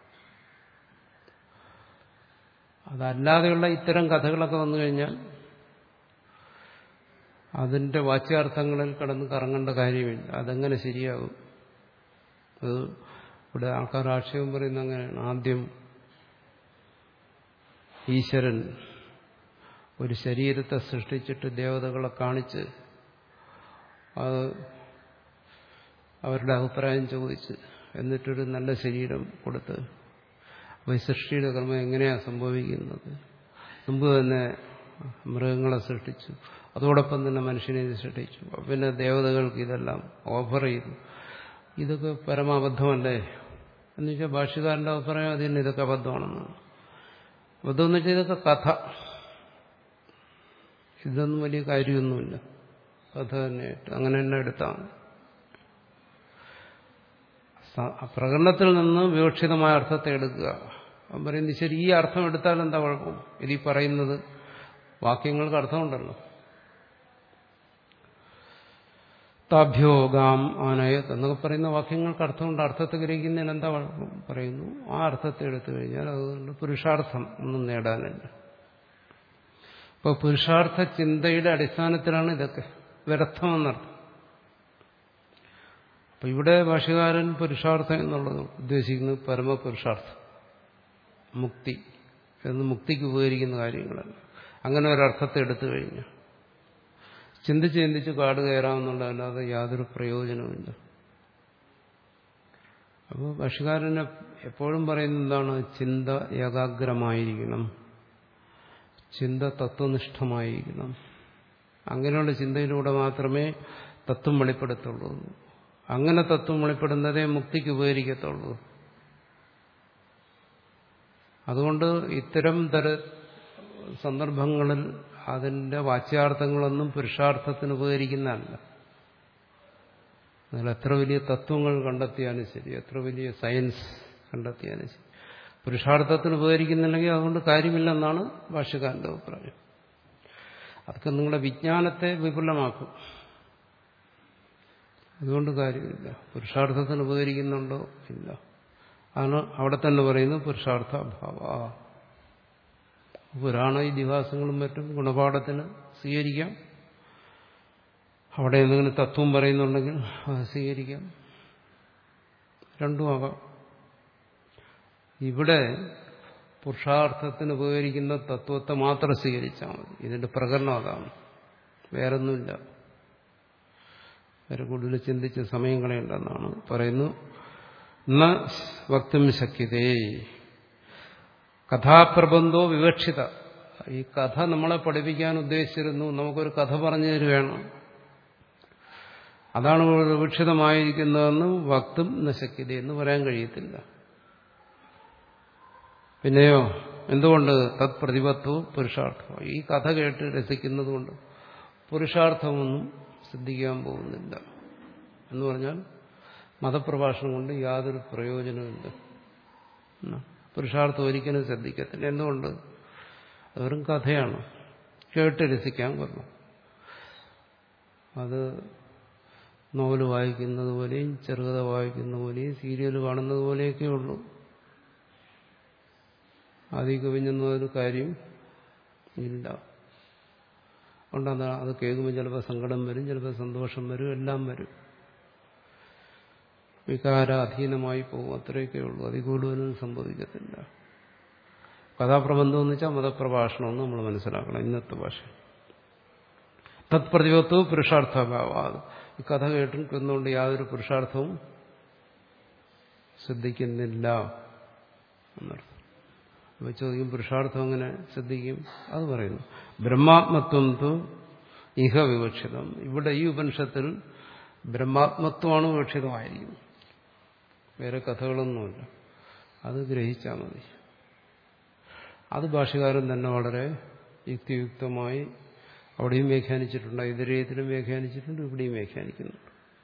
അതല്ലാതെയുള്ള ഇത്തരം കഥകളൊക്കെ വന്നു കഴിഞ്ഞാൽ അതിന്റെ വാച്യാർത്ഥങ്ങളിൽ കടന്ന് കറങ്ങേണ്ട കാര്യമില്ല അതെങ്ങനെ ശരിയാകും അത് ഇവിടെ ആൾക്കാർ ആക്ഷേപം പറയുന്ന അങ്ങനെയാണ് ആദ്യം ഈശ്വരൻ ഒരു ശരീരത്തെ സൃഷ്ടിച്ചിട്ട് ദേവതകളെ കാണിച്ച് അത് അവരുടെ അഭിപ്രായം ചോദിച്ച് എന്നിട്ടൊരു നല്ല ശരീരം കൊടുത്ത് അപ്പോൾ ഈ സൃഷ്ടിയുടെ കർമ്മം എങ്ങനെയാണ് സംഭവിക്കുന്നത് മുമ്പ് തന്നെ മൃഗങ്ങളെ സൃഷ്ടിച്ചു അതോടൊപ്പം തന്നെ മനുഷ്യനെ സൃഷ്ടിച്ചു പിന്നെ ദേവതകൾക്ക് ഇതെല്ലാം ഓഫർ ചെയ്തു ഇതൊക്കെ പരമാബദ്ധമല്ലേ എന്ന് വെച്ചാൽ ഭാഷ്യക്കാരൻ്റെ അഭിപ്രായം അതിന് ഇതൊക്കെ അബദ്ധമാണെന്നാണ് അബദ്ധമെന്ന് വെച്ചാൽ ഇതൊക്കെ കഥ ഇതൊന്നും വലിയ കാര്യമൊന്നുമില്ല കഥ തന്നെയായിട്ട് അങ്ങനെ തന്നെ എടുത്താണ് പ്രകടനത്തിൽ നിന്ന് വിവക്ഷിതമായ അർത്ഥത്തെ എടുക്കുക അവൻ പറയുന്നത് ശരി ഈ അർത്ഥം എടുത്താൽ എന്താ കുഴപ്പം ഇത് ഈ പറയുന്നത് വാക്യങ്ങൾക്ക് അർത്ഥമുണ്ടല്ലോ താഭ്യോഗാം ആനയത് എന്നൊക്കെ പറയുന്ന വാക്യങ്ങൾക്ക് അർത്ഥമുണ്ട് അർത്ഥത്തെ ഗ്രഹിക്കുന്നതിന് എന്താ കുഴപ്പം പറയുന്നു ആ അർത്ഥത്തെ എടുത്തു കഴിഞ്ഞാൽ അതുകൊണ്ട് പുരുഷാർത്ഥം ഒന്നും നേടാനില്ല അപ്പോൾ പുരുഷാർത്ഥ ചിന്തയുടെ അടിസ്ഥാനത്തിലാണ് ഇതൊക്കെ വ്യർത്ഥമെന്നർത്ഥം അപ്പൊ ഇവിടെ ഭാഷകാരൻ പുരുഷാർത്ഥം എന്നുള്ളത് ഉദ്ദേശിക്കുന്നത് പരമപുരുഷാർത്ഥം മുക്തി എന്ന് മുക്തിക്ക് ഉപകരിക്കുന്ന കാര്യങ്ങളല്ല അങ്ങനെ ഒരർത്ഥത്തെ എടുത്തു കഴിഞ്ഞു ചിന്തിച്ച് ചിന്തിച്ച് കാട് കയറാമെന്നുള്ളതല്ലാതെ യാതൊരു പ്രയോജനവുമില്ല അപ്പോൾ ഭക്ഷ്യകാരന് എപ്പോഴും പറയുന്നത് എന്താണ് ചിന്ത ഏകാഗ്രമായിരിക്കണം ചിന്ത തത്വനിഷ്ഠമായിരിക്കണം അങ്ങനെയുള്ള ചിന്തയിലൂടെ മാത്രമേ തത്വം വെളിപ്പെടുത്തുള്ളൂ അങ്ങനെ തത്വം വെളിപ്പെടുന്നതേ മുക്തിക്ക് ഉപകരിക്കത്തുള്ളൂ അതുകൊണ്ട് ഇത്തരം തര സന്ദർഭങ്ങളിൽ അതിന്റെ വാച്യാർത്ഥങ്ങളൊന്നും പുരുഷാർത്ഥത്തിന് ഉപകരിക്കുന്നതല്ല അതിൽ എത്ര വലിയ തത്വങ്ങൾ കണ്ടെത്തിയാലും ശരി എത്ര വലിയ സയൻസ് കണ്ടെത്തിയാലും ശരി പുരുഷാർത്ഥത്തിന് ഉപകരിക്കുന്നില്ലെങ്കിൽ അതുകൊണ്ട് കാര്യമില്ലെന്നാണ് ഭാഷ്യക്കാരന്റെ അഭിപ്രായം അതൊക്കെ നിങ്ങളുടെ വിജ്ഞാനത്തെ വിപുലമാക്കും അതുകൊണ്ട് കാര്യമില്ല പുരുഷാർത്ഥത്തിന് ഉപകരിക്കുന്നുണ്ടോ ഇല്ല ആണ് അവിടെ തന്നെ പറയുന്നത് പുരുഷാർത്ഥ അഭാവ പുരാണ ഇതിഹാസങ്ങളും മറ്റും ഗുണപാഠത്തിന് സ്വീകരിക്കാം അവിടെ എന്തെങ്കിലും തത്വം പറയുന്നുണ്ടെങ്കിൽ അത് സ്വീകരിക്കാം രണ്ടും ആകാം ഇവിടെ പുരുഷാർത്ഥത്തിന് ഉപകരിക്കുന്ന തത്വത്തെ മാത്രം സ്വീകരിച്ചാൽ മതി ഇതിന്റെ പ്രകടനം അതാണ് വേറൊന്നുമില്ല വേറെ കൂടുതൽ ചിന്തിച്ച് സമയം കളയണ്ടെന്നാണ് പറയുന്നു ന വക്തും ശക്യതേ കഥാപ്രബന്ധോ വിവക്ഷിത ഈ കഥ നമ്മളെ പഠിപ്പിക്കാൻ ഉദ്ദേശിച്ചിരുന്നു നമുക്കൊരു കഥ പറഞ്ഞു തരികയാണ് അതാണ് വിവക്ഷിതമായിരിക്കുന്നതെന്ന് വക്തും നശക്യത എന്ന് പറയാൻ കഴിയത്തില്ല പിന്നെയോ എന്തുകൊണ്ട് തത് പ്രതിപത്വവും പുരുഷാർത്ഥവും ഈ കഥ കേട്ട് രസിക്കുന്നത് കൊണ്ട് പുരുഷാർത്ഥമൊന്നും സിദ്ധിക്കാൻ പോകുന്നില്ല എന്ന് പറഞ്ഞാൽ മതപ്രഭാഷണം കൊണ്ട് യാതൊരു പ്രയോജനമില്ല പുരുഷാർത്ഥം ഒരിക്കലും ശ്രദ്ധിക്കത്തില്ല എന്തുകൊണ്ട് അത് വെറും കഥയാണ് കേട്ട് രസിക്കാൻ പറഞ്ഞു അത് നോവൽ വായിക്കുന്നത് പോലെയും ചെറുകഥ വായിക്കുന്ന പോലെയും സീരിയൽ കാണുന്നത് പോലെയൊക്കെ ഉള്ളൂ അതിൽ കവിഞ്ഞൊന്നും ഒരു കാര്യം ഇല്ല അതുകൊണ്ടാണ് അത് കേൾക്കുമ്പോൾ ചിലപ്പോൾ സങ്കടം വരും ചിലപ്പോൾ സന്തോഷം വരും എല്ലാം വരും വികാര അധീനമായി പോകും അത്രയൊക്കെ ഉള്ളൂ അതിൽ കൂടുതലൊന്നും സംഭവിക്കത്തില്ല കഥാപ്രബന്ധം എന്ന് വെച്ചാൽ മതപ്രഭാഷണം എന്ന് നമ്മൾ മനസ്സിലാക്കണം ഇന്നത്തെ ഭാഷ തത്പ്രതിപത്വവും പുരുഷാർത്ഥാഭാവം ഈ കഥ കേട്ടിരിക്കുന്നതുകൊണ്ട് യാതൊരു പുരുഷാർത്ഥവും ശ്രദ്ധിക്കുന്നില്ല എന്നർത്ഥം അപ്പോൾ ചോദിക്കും പുരുഷാർത്ഥം എങ്ങനെ ശ്രദ്ധിക്കും അത് പറയുന്നു ബ്രഹ്മാത്മത്വം തു ഇഹ വിവക്ഷിതം ഇവിടെ ഈ ഉപനിഷത്തിൽ ബ്രഹ്മാത്മത്വമാണ് വിവക്ഷിതമായിരിക്കുന്നത് വേറെ കഥകളൊന്നുമില്ല അത് ഗ്രഹിച്ചാൽ മതി അത് ഭാഷകാരൻ തന്നെ വളരെ യുക്തിയുക്തമായി അവിടെയും വ്യാഖ്യാനിച്ചിട്ടുണ്ട് ഇതിരേതിലും വ്യാഖ്യാനിച്ചിട്ടുണ്ട് ഇവിടെയും വ്യാഖ്യാനിക്കുന്നുണ്ട്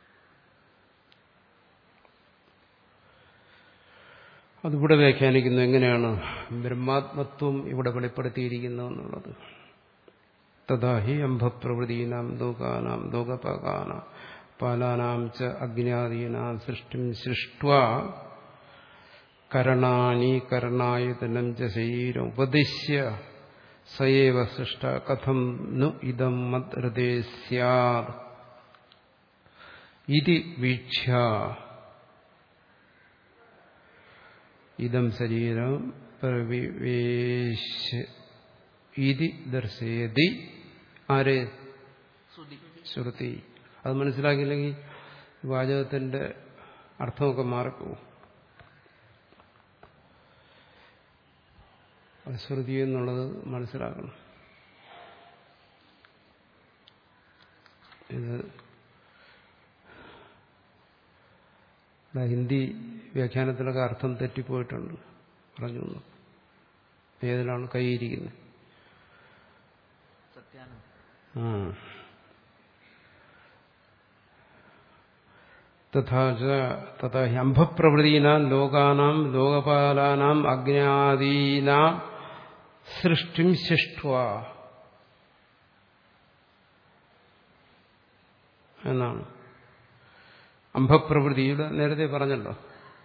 അതിവിടെ വ്യാഖ്യാനിക്കുന്നു എങ്ങനെയാണ് ബ്രഹ്മാത്മത്വം ഇവിടെ വെളിപ്പെടുത്തിയിരിക്കുന്നു എന്നുള്ളത് തഥാ ഹി അംഭപ്രവൃത്തീനാം ലോകാനാം ലോകപാകാനാം പാലാനാം ച അഗ്നാദീനാം സൃഷ്ടിം സൃഷ്ട കരണാനി കരണായതനം ച ശരീരം ഉപദിശ്യ സയേവ സൃഷ്ട കഥം നു ഇതം മത് ഹൃദേ സ്യാത് ഇതി വീക്ഷ്യ ഇതം ശരീരം പ്രവിവേശ ഇതി ദർശയതി ആര് ശ്രുതി ശ്രുതി അത് മനസ്സിലാക്കിയില്ലെങ്കിൽ വാചകത്തിന്റെ അർത്ഥമൊക്കെ മാറിപ്പോവും അത് ശ്രുതി എന്നുള്ളത് മനസ്സിലാക്കണം ഇത് ഇവിടെ ഹിന്ദി വ്യാഖ്യാനത്തിലൊക്കെ അർത്ഥം തെറ്റിപ്പോയിട്ടുണ്ട് പറഞ്ഞു എന്ന്. ഏതിലാണ് കൈയിരിക്കുന്നത് സത്യാനന്ദ ആ തഥാ തഥാ ഹി അംഭപ്രവൃത്തീനാം ലോകാനാം ലോകപാലാനാം അജ്ഞാദീനാം സൃഷ്ടിം ശിഷ്ട്വ എന്നാണ് അംഭപ്രവൃത്തിയുടെ നേരത്തെ പറഞ്ഞല്ലോ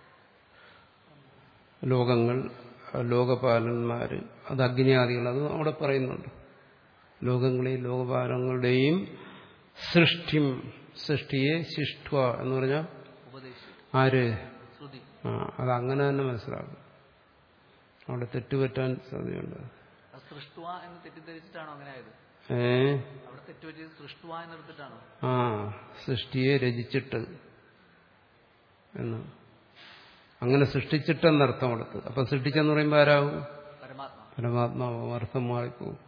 ലോകങ്ങൾ ലോകപാലന്മാര് അത് അഗ്നിയാദികൾ അത് അവിടെ പറയുന്നുണ്ട് ലോകങ്ങളെയും ലോകപാലങ്ങളുടെയും സൃഷ്ടി സൃഷ്ടിയെ ശിഷ്ട്വ എന്ന് പറഞ്ഞാൽ ഉപദേശിച്ചു ആര് ശ്രുതി ആ അത് അങ്ങനെ തന്നെ മനസ്സിലാക്കും അവിടെ തെറ്റുപറ്റാൻ സാധ്യതയുണ്ട് അത് സൃഷ്ടുവ എന്ന് തെറ്റിദ്ധരിച്ചിട്ടാണോ അങ്ങനെ ആയത് ഏ അവിടെ തെറ്റുപറ്റിയത് സൃഷ്ടുവ എന്നെടുത്തിട്ടാണോ ആ സൃഷ്ടിയെ രചിച്ചിട്ട് എന്ന് അങ്ങനെ സൃഷ്ടിച്ചിട്ടെന്നർത്ഥം എടുത്ത് അപ്പൊ സൃഷ്ടിച്ചെന്ന് പറയുമ്പോൾ ആരാവും പരമാത്മാ പരമാത്മാവ് അർത്ഥം മാറിപ്പോവും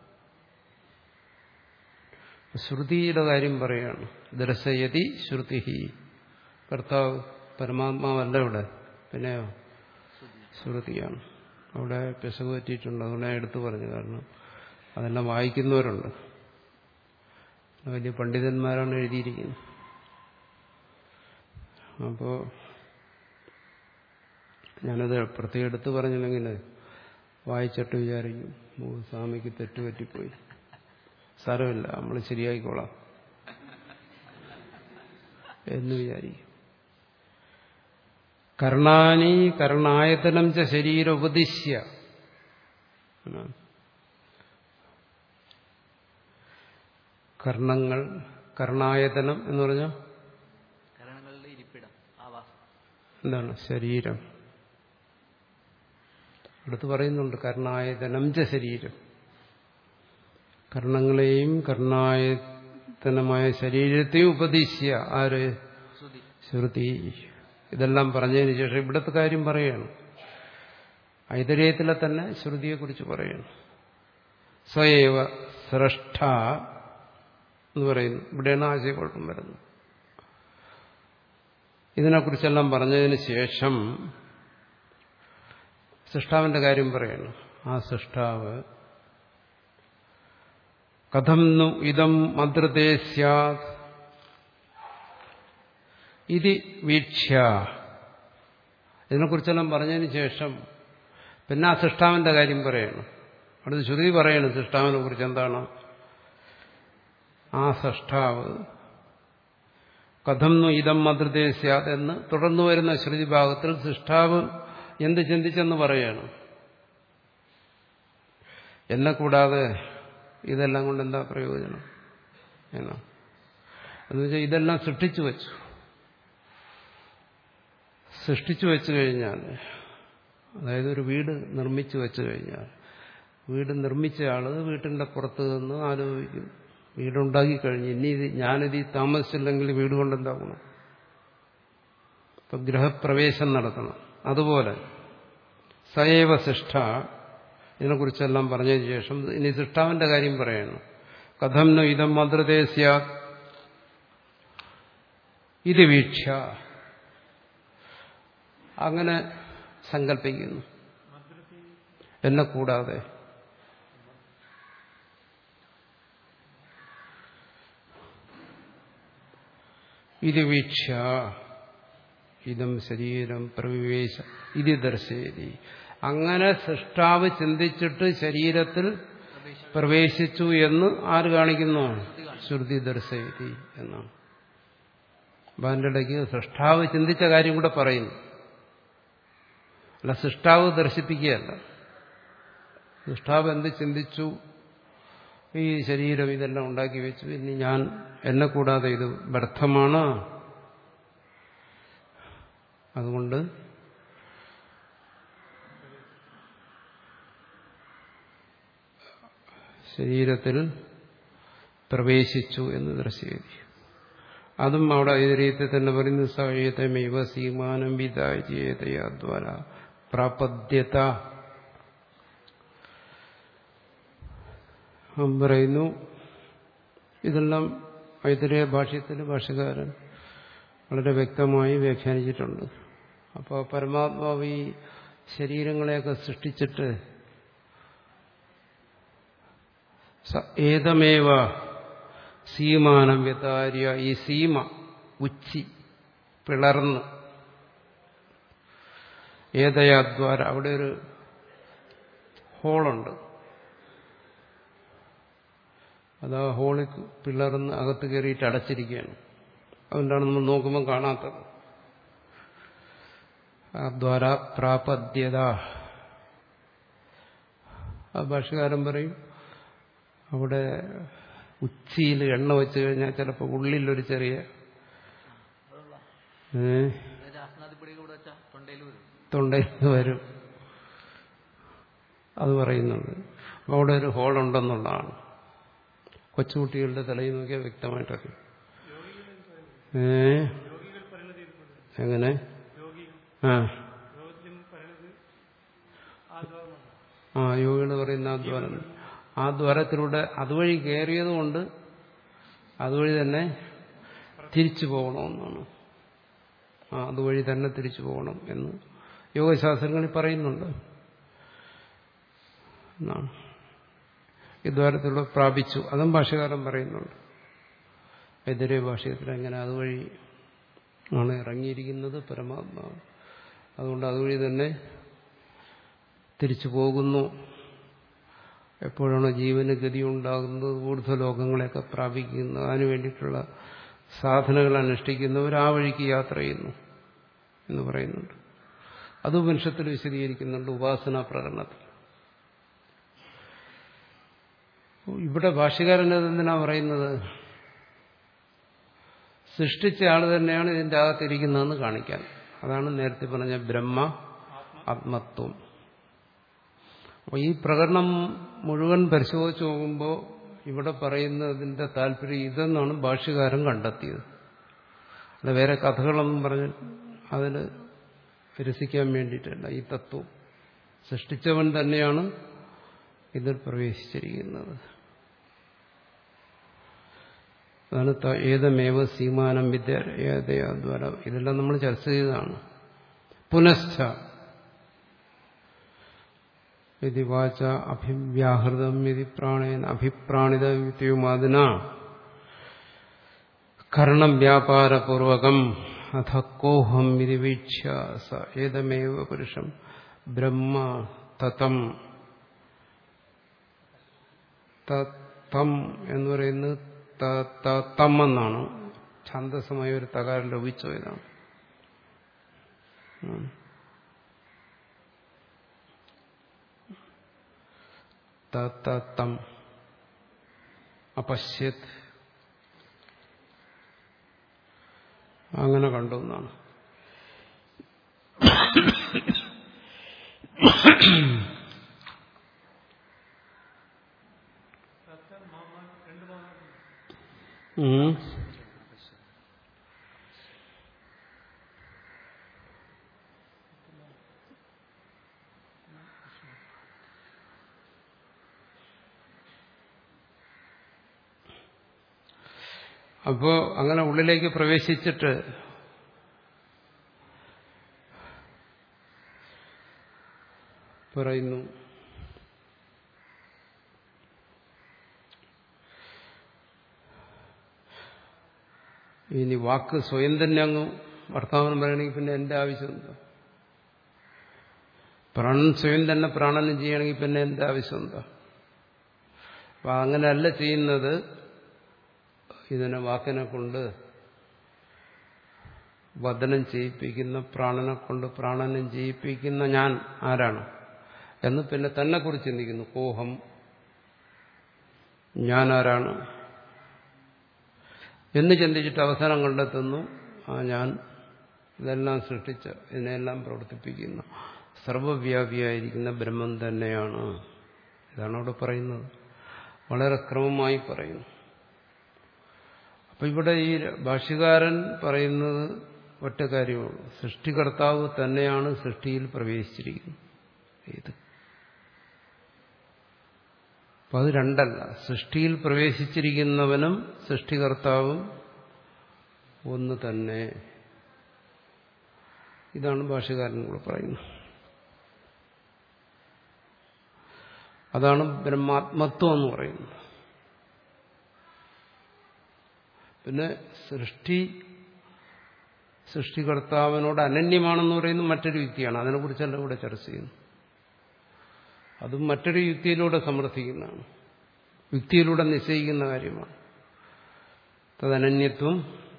ശ്രുതിയുടെ കാര്യം പറയാണ് ദർശയതി ശ്രുതി കർത്താവ് പരമാത്മാവല്ല ഇവിടെ പിന്നെയോ ശ്രുതിയാണ് അവിടെ പിശക് പറ്റിയിട്ടുണ്ട് അതുകൊണ്ട് ഞാൻ എടുത്തു പറഞ്ഞു കാരണം അതെല്ലാം വായിക്കുന്നവരുണ്ട് വലിയ പണ്ഡിതന്മാരാണ് എഴുതിയിരിക്കുന്നത് അപ്പോൾ ഞാനത് പ്രത്യേകം എടുത്തു പറഞ്ഞില്ലെങ്കിൽ വായിച്ചിട്ട് വിചാരിക്കും ഓ സ്വാമിക്ക് തെറ്റുപറ്റിപ്പോയി സാരമില്ല നമ്മൾ ശരിയായിക്കോളാം എന്ന് വിചാരിക്കും കർണാനി കർണായതനം ച ശരീരോപദിശ്യ എന്നാണ്. കർണങ്ങൾ കർണായതനം എന്ന് പറഞ്ഞാൽ കരണങ്ങളുടെ ഇരിപ്പിടം ആവാസം എന്താണ് ശരീരം അടുത്ത് പറയുന്നുണ്ട് കർണായതനം ച ശരീരം കർണങ്ങളെയും കർണായതനമായ ശരീരത്തെയും ഉപദേശിയ ആര് ശ്രുതി ശ്രുതി ഇതെല്ലാം പറഞ്ഞതിന് ശേഷം ഇവിടുത്തെ കാര്യം പറയാണ് ഐതരേയത്തിലെ തന്നെ ശ്രുതിയെക്കുറിച്ച് പറയാണ് സ്വയവ സ്രഷ്ട എന്ന് പറയുന്നു ഇവിടെയാണ് ആശയക്കുഴപ്പം വരുന്നത് ഇതിനെക്കുറിച്ചെല്ലാം പറഞ്ഞതിന് ശേഷം സൃഷ്ടാവിന്റെ കാര്യം പറയണം ആ സൃഷ്ടാവ് കഥം നു ഇതം മദ്രതേ സ്യാത് ഇത് വീക്ഷ്യ ഇതിനെക്കുറിച്ചെല്ലാം പറഞ്ഞതിന് ശേഷം പിന്നെ ആ സൃഷ്ടാവിന്റെ കാര്യം പറയണം അടുത്ത് ശ്രുതി പറയണം സൃഷ്ടാവിനെ കുറിച്ച് എന്താണ് ആ സൃഷ്ടാവ് കഥം നു ഇതം മദ്രതേ സ്യാത് എന്ന് തുടർന്നു വരുന്ന ശ്രുതി ഭാഗത്തിൽ സൃഷ്ടാവ് എന്ത് ചിന്തിച്ചെന്ന് പറയണം എന്നെ കൂടാതെ ഇതെല്ലാം കൊണ്ട് എന്താ പ്രയോജനം എന്നാ എന്ന് വെച്ചാൽ ഇതെല്ലാം സൃഷ്ടിച്ചു വച്ചു സൃഷ്ടിച്ചു വെച്ചു കഴിഞ്ഞാൽ അതായത് ഒരു വീട് നിർമ്മിച്ചു വെച്ചു കഴിഞ്ഞാൽ വീട് നിർമ്മിച്ച ആള് വീട്ടിന്റെ പുറത്ത് നിന്ന് ആലോചിക്കും വീടുണ്ടാക്കി കഴിഞ്ഞ് ഇനി ഇത് ഞാനിത് ഈ താമസിച്ചില്ലെങ്കിൽ വീട് കൊണ്ട് എന്താക്കണം ഇപ്പൊ ഗൃഹപ്രവേശം നടത്തണം അതുപോലെ സയവ സൃഷ്ട ഇതിനെക്കുറിച്ചെല്ലാം പറഞ്ഞതിന് ശേഷം ഇനി സൃഷ്ടാവിന്റെ കാര്യം പറയണം കഥം നു ഇതം മദ്രതേ സ്യാത് ഇത് വീക്ഷ അങ്ങനെ സങ്കല്പിക്കുന്നു എന്നെ കൂടാതെ ഇത് വീക്ഷ ഇതം ശരീരം പ്രവിവേശ ഇത് ദർശയതി അങ്ങനെ സൃഷ്ടാവ് ചിന്തിച്ചിട്ട് ശരീരത്തിൽ പ്രവേശിച്ചു എന്ന് ആര് കാണിക്കുന്നു ശ്രുതി ദർശയതി എന്നാണ് അപ്പൊ അതിൻ്റെ ഇടയ്ക്ക് സൃഷ്ടാവ് ചിന്തിച്ച കാര്യം കൂടെ പറയുന്നു അല്ല സൃഷ്ടാവ് ദർശിപ്പിക്കുകയല്ല സൃഷ്ടാവ് എന്ത് ചിന്തിച്ചു ഈ ശരീരം ഇതെല്ലാം ഉണ്ടാക്കി വെച്ചു ഇനി ഞാൻ എന്നെ കൂടാതെ ഇത് വ്യർത്ഥമാണ് അതുകൊണ്ട് ശരീരത്തിൽ പ്രവേശിച്ചു എന്ന് ദർശിച്ചു അതും അവിടെ ഇതിരീയത്തിൽ തന്നെ പറയുന്നു സഹേതമൈവ സീമാനം വിദാചേതയാദ്വാര പ്രാപദ്യത അവൻ പറയുന്നു ഇതെല്ലാം ഐതരേയ ഭാഷ്യത്തിൽ ഭാഷകാരൻ വളരെ വ്യക്തമായി വ്യാഖ്യാനിച്ചിട്ടുണ്ട് അപ്പോൾ പരമാത്മാവ് ഈ ശരീരങ്ങളെയൊക്കെ സൃഷ്ടിച്ചിട്ട് ഏതമേവ സീമാനം വ്യതാര്യ ഈ സീമ ഉച്ചി പിളർന്ന് ഏതയാദ്വാര അവിടെ ഒരു ഹോളുണ്ട് അത് ആ ഹോളിൽ പിളർന്ന് അകത്ത് കയറിയിട്ട് അടച്ചിരിക്കുകയാണ് അതുകൊണ്ടാണ് നമ്മൾ നോക്കുമ്പോൾ കാണാത്തത് ആ ദ്വാര പ്രാപദ്യത ആ ഭാഷകാരൻ പറയും അവിടെ ഉച്ചിയിൽ എണ്ണ വെച്ച് കഴിഞ്ഞാൽ ചിലപ്പോൾ ഉള്ളിലൊരു ചെറിയ ഏ അസ്നാദിപ്പൊടി കൂടെ വെച്ചാൽ തൊണ്ടയിൽ വരും തൊണ്ടയിൽ വരും അത് പറയുന്നുണ്ട് അപ്പോൾ അവിടെ ഒരു ഹോളുണ്ടെന്നുള്ളതാണ് കൊച്ചുകുട്ടികളുടെ തലയിൽ നോക്കിയാൽ വ്യക്തമായിട്ടറിയും ഏ എങ്ങനെ ആ ആ യോഗികൾ പറയുന്ന ആ ദ്വാരം ആ ദ്വാരത്തിലൂടെ അതുവഴി കയറിയത് കൊണ്ട് അതുവഴി തന്നെ തിരിച്ചു പോകണമെന്നാണ് ആ അതുവഴി തന്നെ തിരിച്ചു പോകണം എന്ന് യോഗശാസ്ത്രങ്ങളിൽ പറയുന്നുണ്ട് എന്നാണ് ഈ ദ്വാരത്തിലൂടെ പ്രാപിച്ചു അതും ഭാഷകാരൻ പറയുന്നുണ്ട് എതിരെ ഭാഷയത്തിൽ എങ്ങനെ അതുവഴി ആണ് ഇറങ്ങിയിരിക്കുന്നത് പരമാത്മാവ് അതുകൊണ്ട് അതുവഴി തന്നെ തിരിച്ചു പോകുന്നു എപ്പോഴാണ് ജീവന് ഗതി ഉണ്ടാകുന്നത് ഊർധ്വ ലോകങ്ങളെയൊക്കെ പ്രാപിക്കുന്നത് അതിനു വേണ്ടിയിട്ടുള്ള സാധനകൾ അനുഷ്ഠിക്കുന്നവർ ആ വഴിക്ക് യാത്ര ചെയ്യുന്നു എന്ന് പറയുന്നുണ്ട് അത് ഉപനിഷത്തിൽ വിശദീകരിക്കുന്നുണ്ട് ഉപാസനാ പ്രകടനത്തിൽ ഇവിടെ ഭാഷ്യകാരൻ എന്തിനാ പറയുന്നത് സൃഷ്ടിച്ച ആൾ തന്നെയാണ് ഇതിന്റെ അകത്തിരിക്കുന്നതെന്ന് കാണിക്കാൻ അതാണ് നേരത്തെ പറഞ്ഞ ബ്രഹ്മ ആത്മത്വം അപ്പോൾ ഈ പ്രകടനം മുഴുവൻ പരിശോധിച്ച് നോക്കുമ്പോൾ ഇവിടെ പറയുന്നതിന്റെ താല്പര്യം ഇതെന്നാണ് ഭാഷ്യകാരൻ കണ്ടെത്തിയത് അല്ല വേറെ കഥകളൊന്നും പറഞ്ഞ് അതിൽ രസിക്കാൻ വേണ്ടിയിട്ടല്ല ഈ തത്വം സൃഷ്ടിച്ചവൻ തന്നെയാണ് ഇതിൽ പ്രവേശിച്ചിരിക്കുന്നത് അതാണ് ഏതമേവ സീമാനം വിദ്യാദ്വാര ഇതെല്ലാം നമ്മൾ ചർച്ച ചെയ്തതാണ് പുനശ്ച യതി വാച അഭിവ്യാഹൃതം യതി പ്രാണേന അഭിപ്രാണിത വിദ്യുമാതിന കരണം വ്യാപാരപൂർവകം അഥ കോഹം ഇതി വീക്ഷ്യ സ ഏതമേവ പുരുഷം ബ്രഹ്മ തതം തം എന്ന് പറയുന്നത് തം എന്നാണ് ഛാന്തസമായ ഒരു തകാരം ലഭിച്ചോ ഇതാണ് തം അപശ്യത് അങ്ങനെ കണ്ടു എന്നാണ് ഉം അപ്പോ അങ്ങനെ ഉള്ളിലേക്ക് പ്രവേശിച്ചിട്ട് പറയുന്നു ഇനി വാക്ക് സ്വയം തന്നെ അങ്ങ് വർത്തമാനം പറയണമെങ്കിൽ പിന്നെ എന്റെ ആവശ്യം എന്താ പ്രാണൻ സ്വയം തന്നെ പ്രാണനം ചെയ്യണമെങ്കിൽ പിന്നെ എന്റെ ആവശ്യം എന്താ അപ്പൊ അങ്ങനെയല്ല ചെയ്യുന്നത് ഇതിനെ വാക്കിനെ കൊണ്ട് വദനം ചെയ്യിപ്പിക്കുന്ന പ്രാണനെ കൊണ്ട് പ്രാണനം ചെയ്യിപ്പിക്കുന്ന ഞാൻ ആരാണ് എന്ന് പിന്നെ തന്നെ കുറിച്ച് ചിന്തിക്കുന്നു കോഹം ഞാൻ ആരാണ് എന്ന് ചിന്തിച്ചിട്ട് അവസാനം കണ്ടെത്തുന്നു ആ ഞാൻ ഇതെല്ലാം സൃഷ്ടിച്ച ഇതിനെല്ലാം പ്രവർത്തിപ്പിക്കുന്ന സർവവ്യാപിയായിരിക്കുന്ന ബ്രഹ്മം തന്നെയാണ് ഇതാണ് അവിടെ പറയുന്നത് വളരെ ക്രമമായി പറയുന്നു അപ്പൊ ഇവിടെ ഈ ഭാഷ്യകാരൻ പറയുന്നത് ഒറ്റ കാര്യമുള്ളൂ സൃഷ്ടികർത്താവ് തന്നെയാണ് സൃഷ്ടിയിൽ പ്രവേശിച്ചിരിക്കുന്നത് ഇത് അപ്പൊ അത് രണ്ടല്ല സൃഷ്ടിയിൽ പ്രവേശിച്ചിരിക്കുന്നവനും സൃഷ്ടികർത്താവും ഒന്ന് തന്നെ ഇതാണ് ഭാഷകാരൻ കൂടെ പറയുന്നത് അതാണ് ബ്രഹ്മാത്മത്വം എന്ന് പറയുന്നത് പിന്നെ സൃഷ്ടി സൃഷ്ടികർത്താവിനോട് അനന്യമാണെന്ന് പറയുന്നത് മറ്റൊരു യുക്തിയാണ് അതിനെക്കുറിച്ചല്ല ഇവിടെ ചർച്ച ചെയ്യുന്നു അതും മറ്റൊരു യുക്തിയിലൂടെ സമർത്ഥിക്കുന്നതാണ് യുക്തിയിലൂടെ നിശ്ചയിക്കുന്ന കാര്യമാണ് തദനന്യത്വം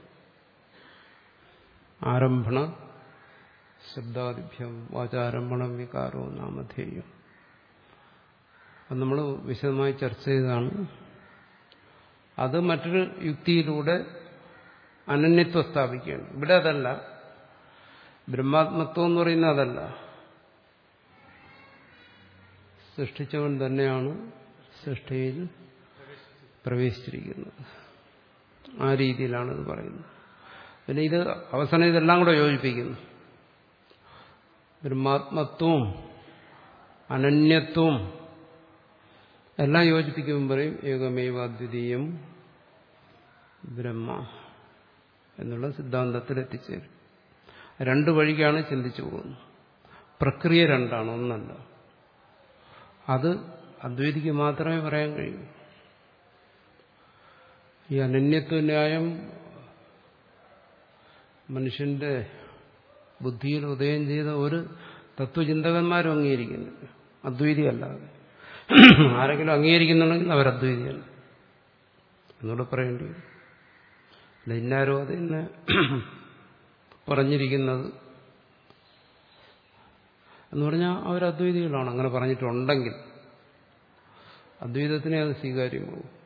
ആരംഭണ ശബ്ദാദിഭ്യം വാചാരംഭണം വികാരോ നാമധേയം അത് നമ്മൾ വിശദമായി ചർച്ച ചെയ്തതാണ് അത് മറ്റൊരു യുക്തിയിലൂടെ അനന്യത്വം സ്ഥാപിക്കുകയാണ് ഇവിടെ അതല്ല ബ്രഹ്മാത്മത്വം എന്ന് പറയുന്നത് അതല്ല സൃഷ്ടിച്ചവൻ തന്നെയാണ് സൃഷ്ടിയിൽ പ്രവേശിച്ചിരിക്കുന്നത് ആ രീതിയിലാണ് ഇത് പറയുന്നത് പിന്നെ ഇത് അവസാനം ഇതെല്ലാം കൂടെ യോജിപ്പിക്കുന്നു ബ്രഹ്മാത്മത്വവും അനന്യത്വവും എല്ലാം യോജിപ്പിക്കുമ്പോൾ പറയും ഏകമേവാദ്വിതീയം ബ്രഹ്മ എന്നുള്ള സിദ്ധാന്തത്തിൽ എത്തിച്ചേരും രണ്ട് വഴിക്കാണ് ചിന്തിച്ചു പോകുന്നത് പ്രക്രിയ രണ്ടാണ് ഒന്നല്ല അത് അദ്വൈതിക്ക് മാത്രമേ പറയാൻ കഴിയൂ ഈ അനന്യത്വ ന്യായം മനുഷ്യന്റെ ബുദ്ധിയിൽ ഉദയം ചെയ്ത ഒരു തത്വചിന്തകന്മാരും അംഗീകരിക്കുന്നില്ല അദ്വൈതി അല്ലാതെ ആരെങ്കിലും അംഗീകരിക്കുന്നുണ്ടെങ്കിൽ അവർ അദ്വൈതിയല്ല എന്നൂടെ പറയേണ്ടി വരും അല്ല ഇന്നാരോ അത് തന്നെ പറഞ്ഞിരിക്കുന്നത് എന്ന് പറഞ്ഞാൽ അവർ അദ്വൈതികളാണ് അങ്ങനെ പറഞ്ഞിട്ടുണ്ടെങ്കിൽ അദ്വൈതത്തിനെ അത് സ്വീകാര്യമാകും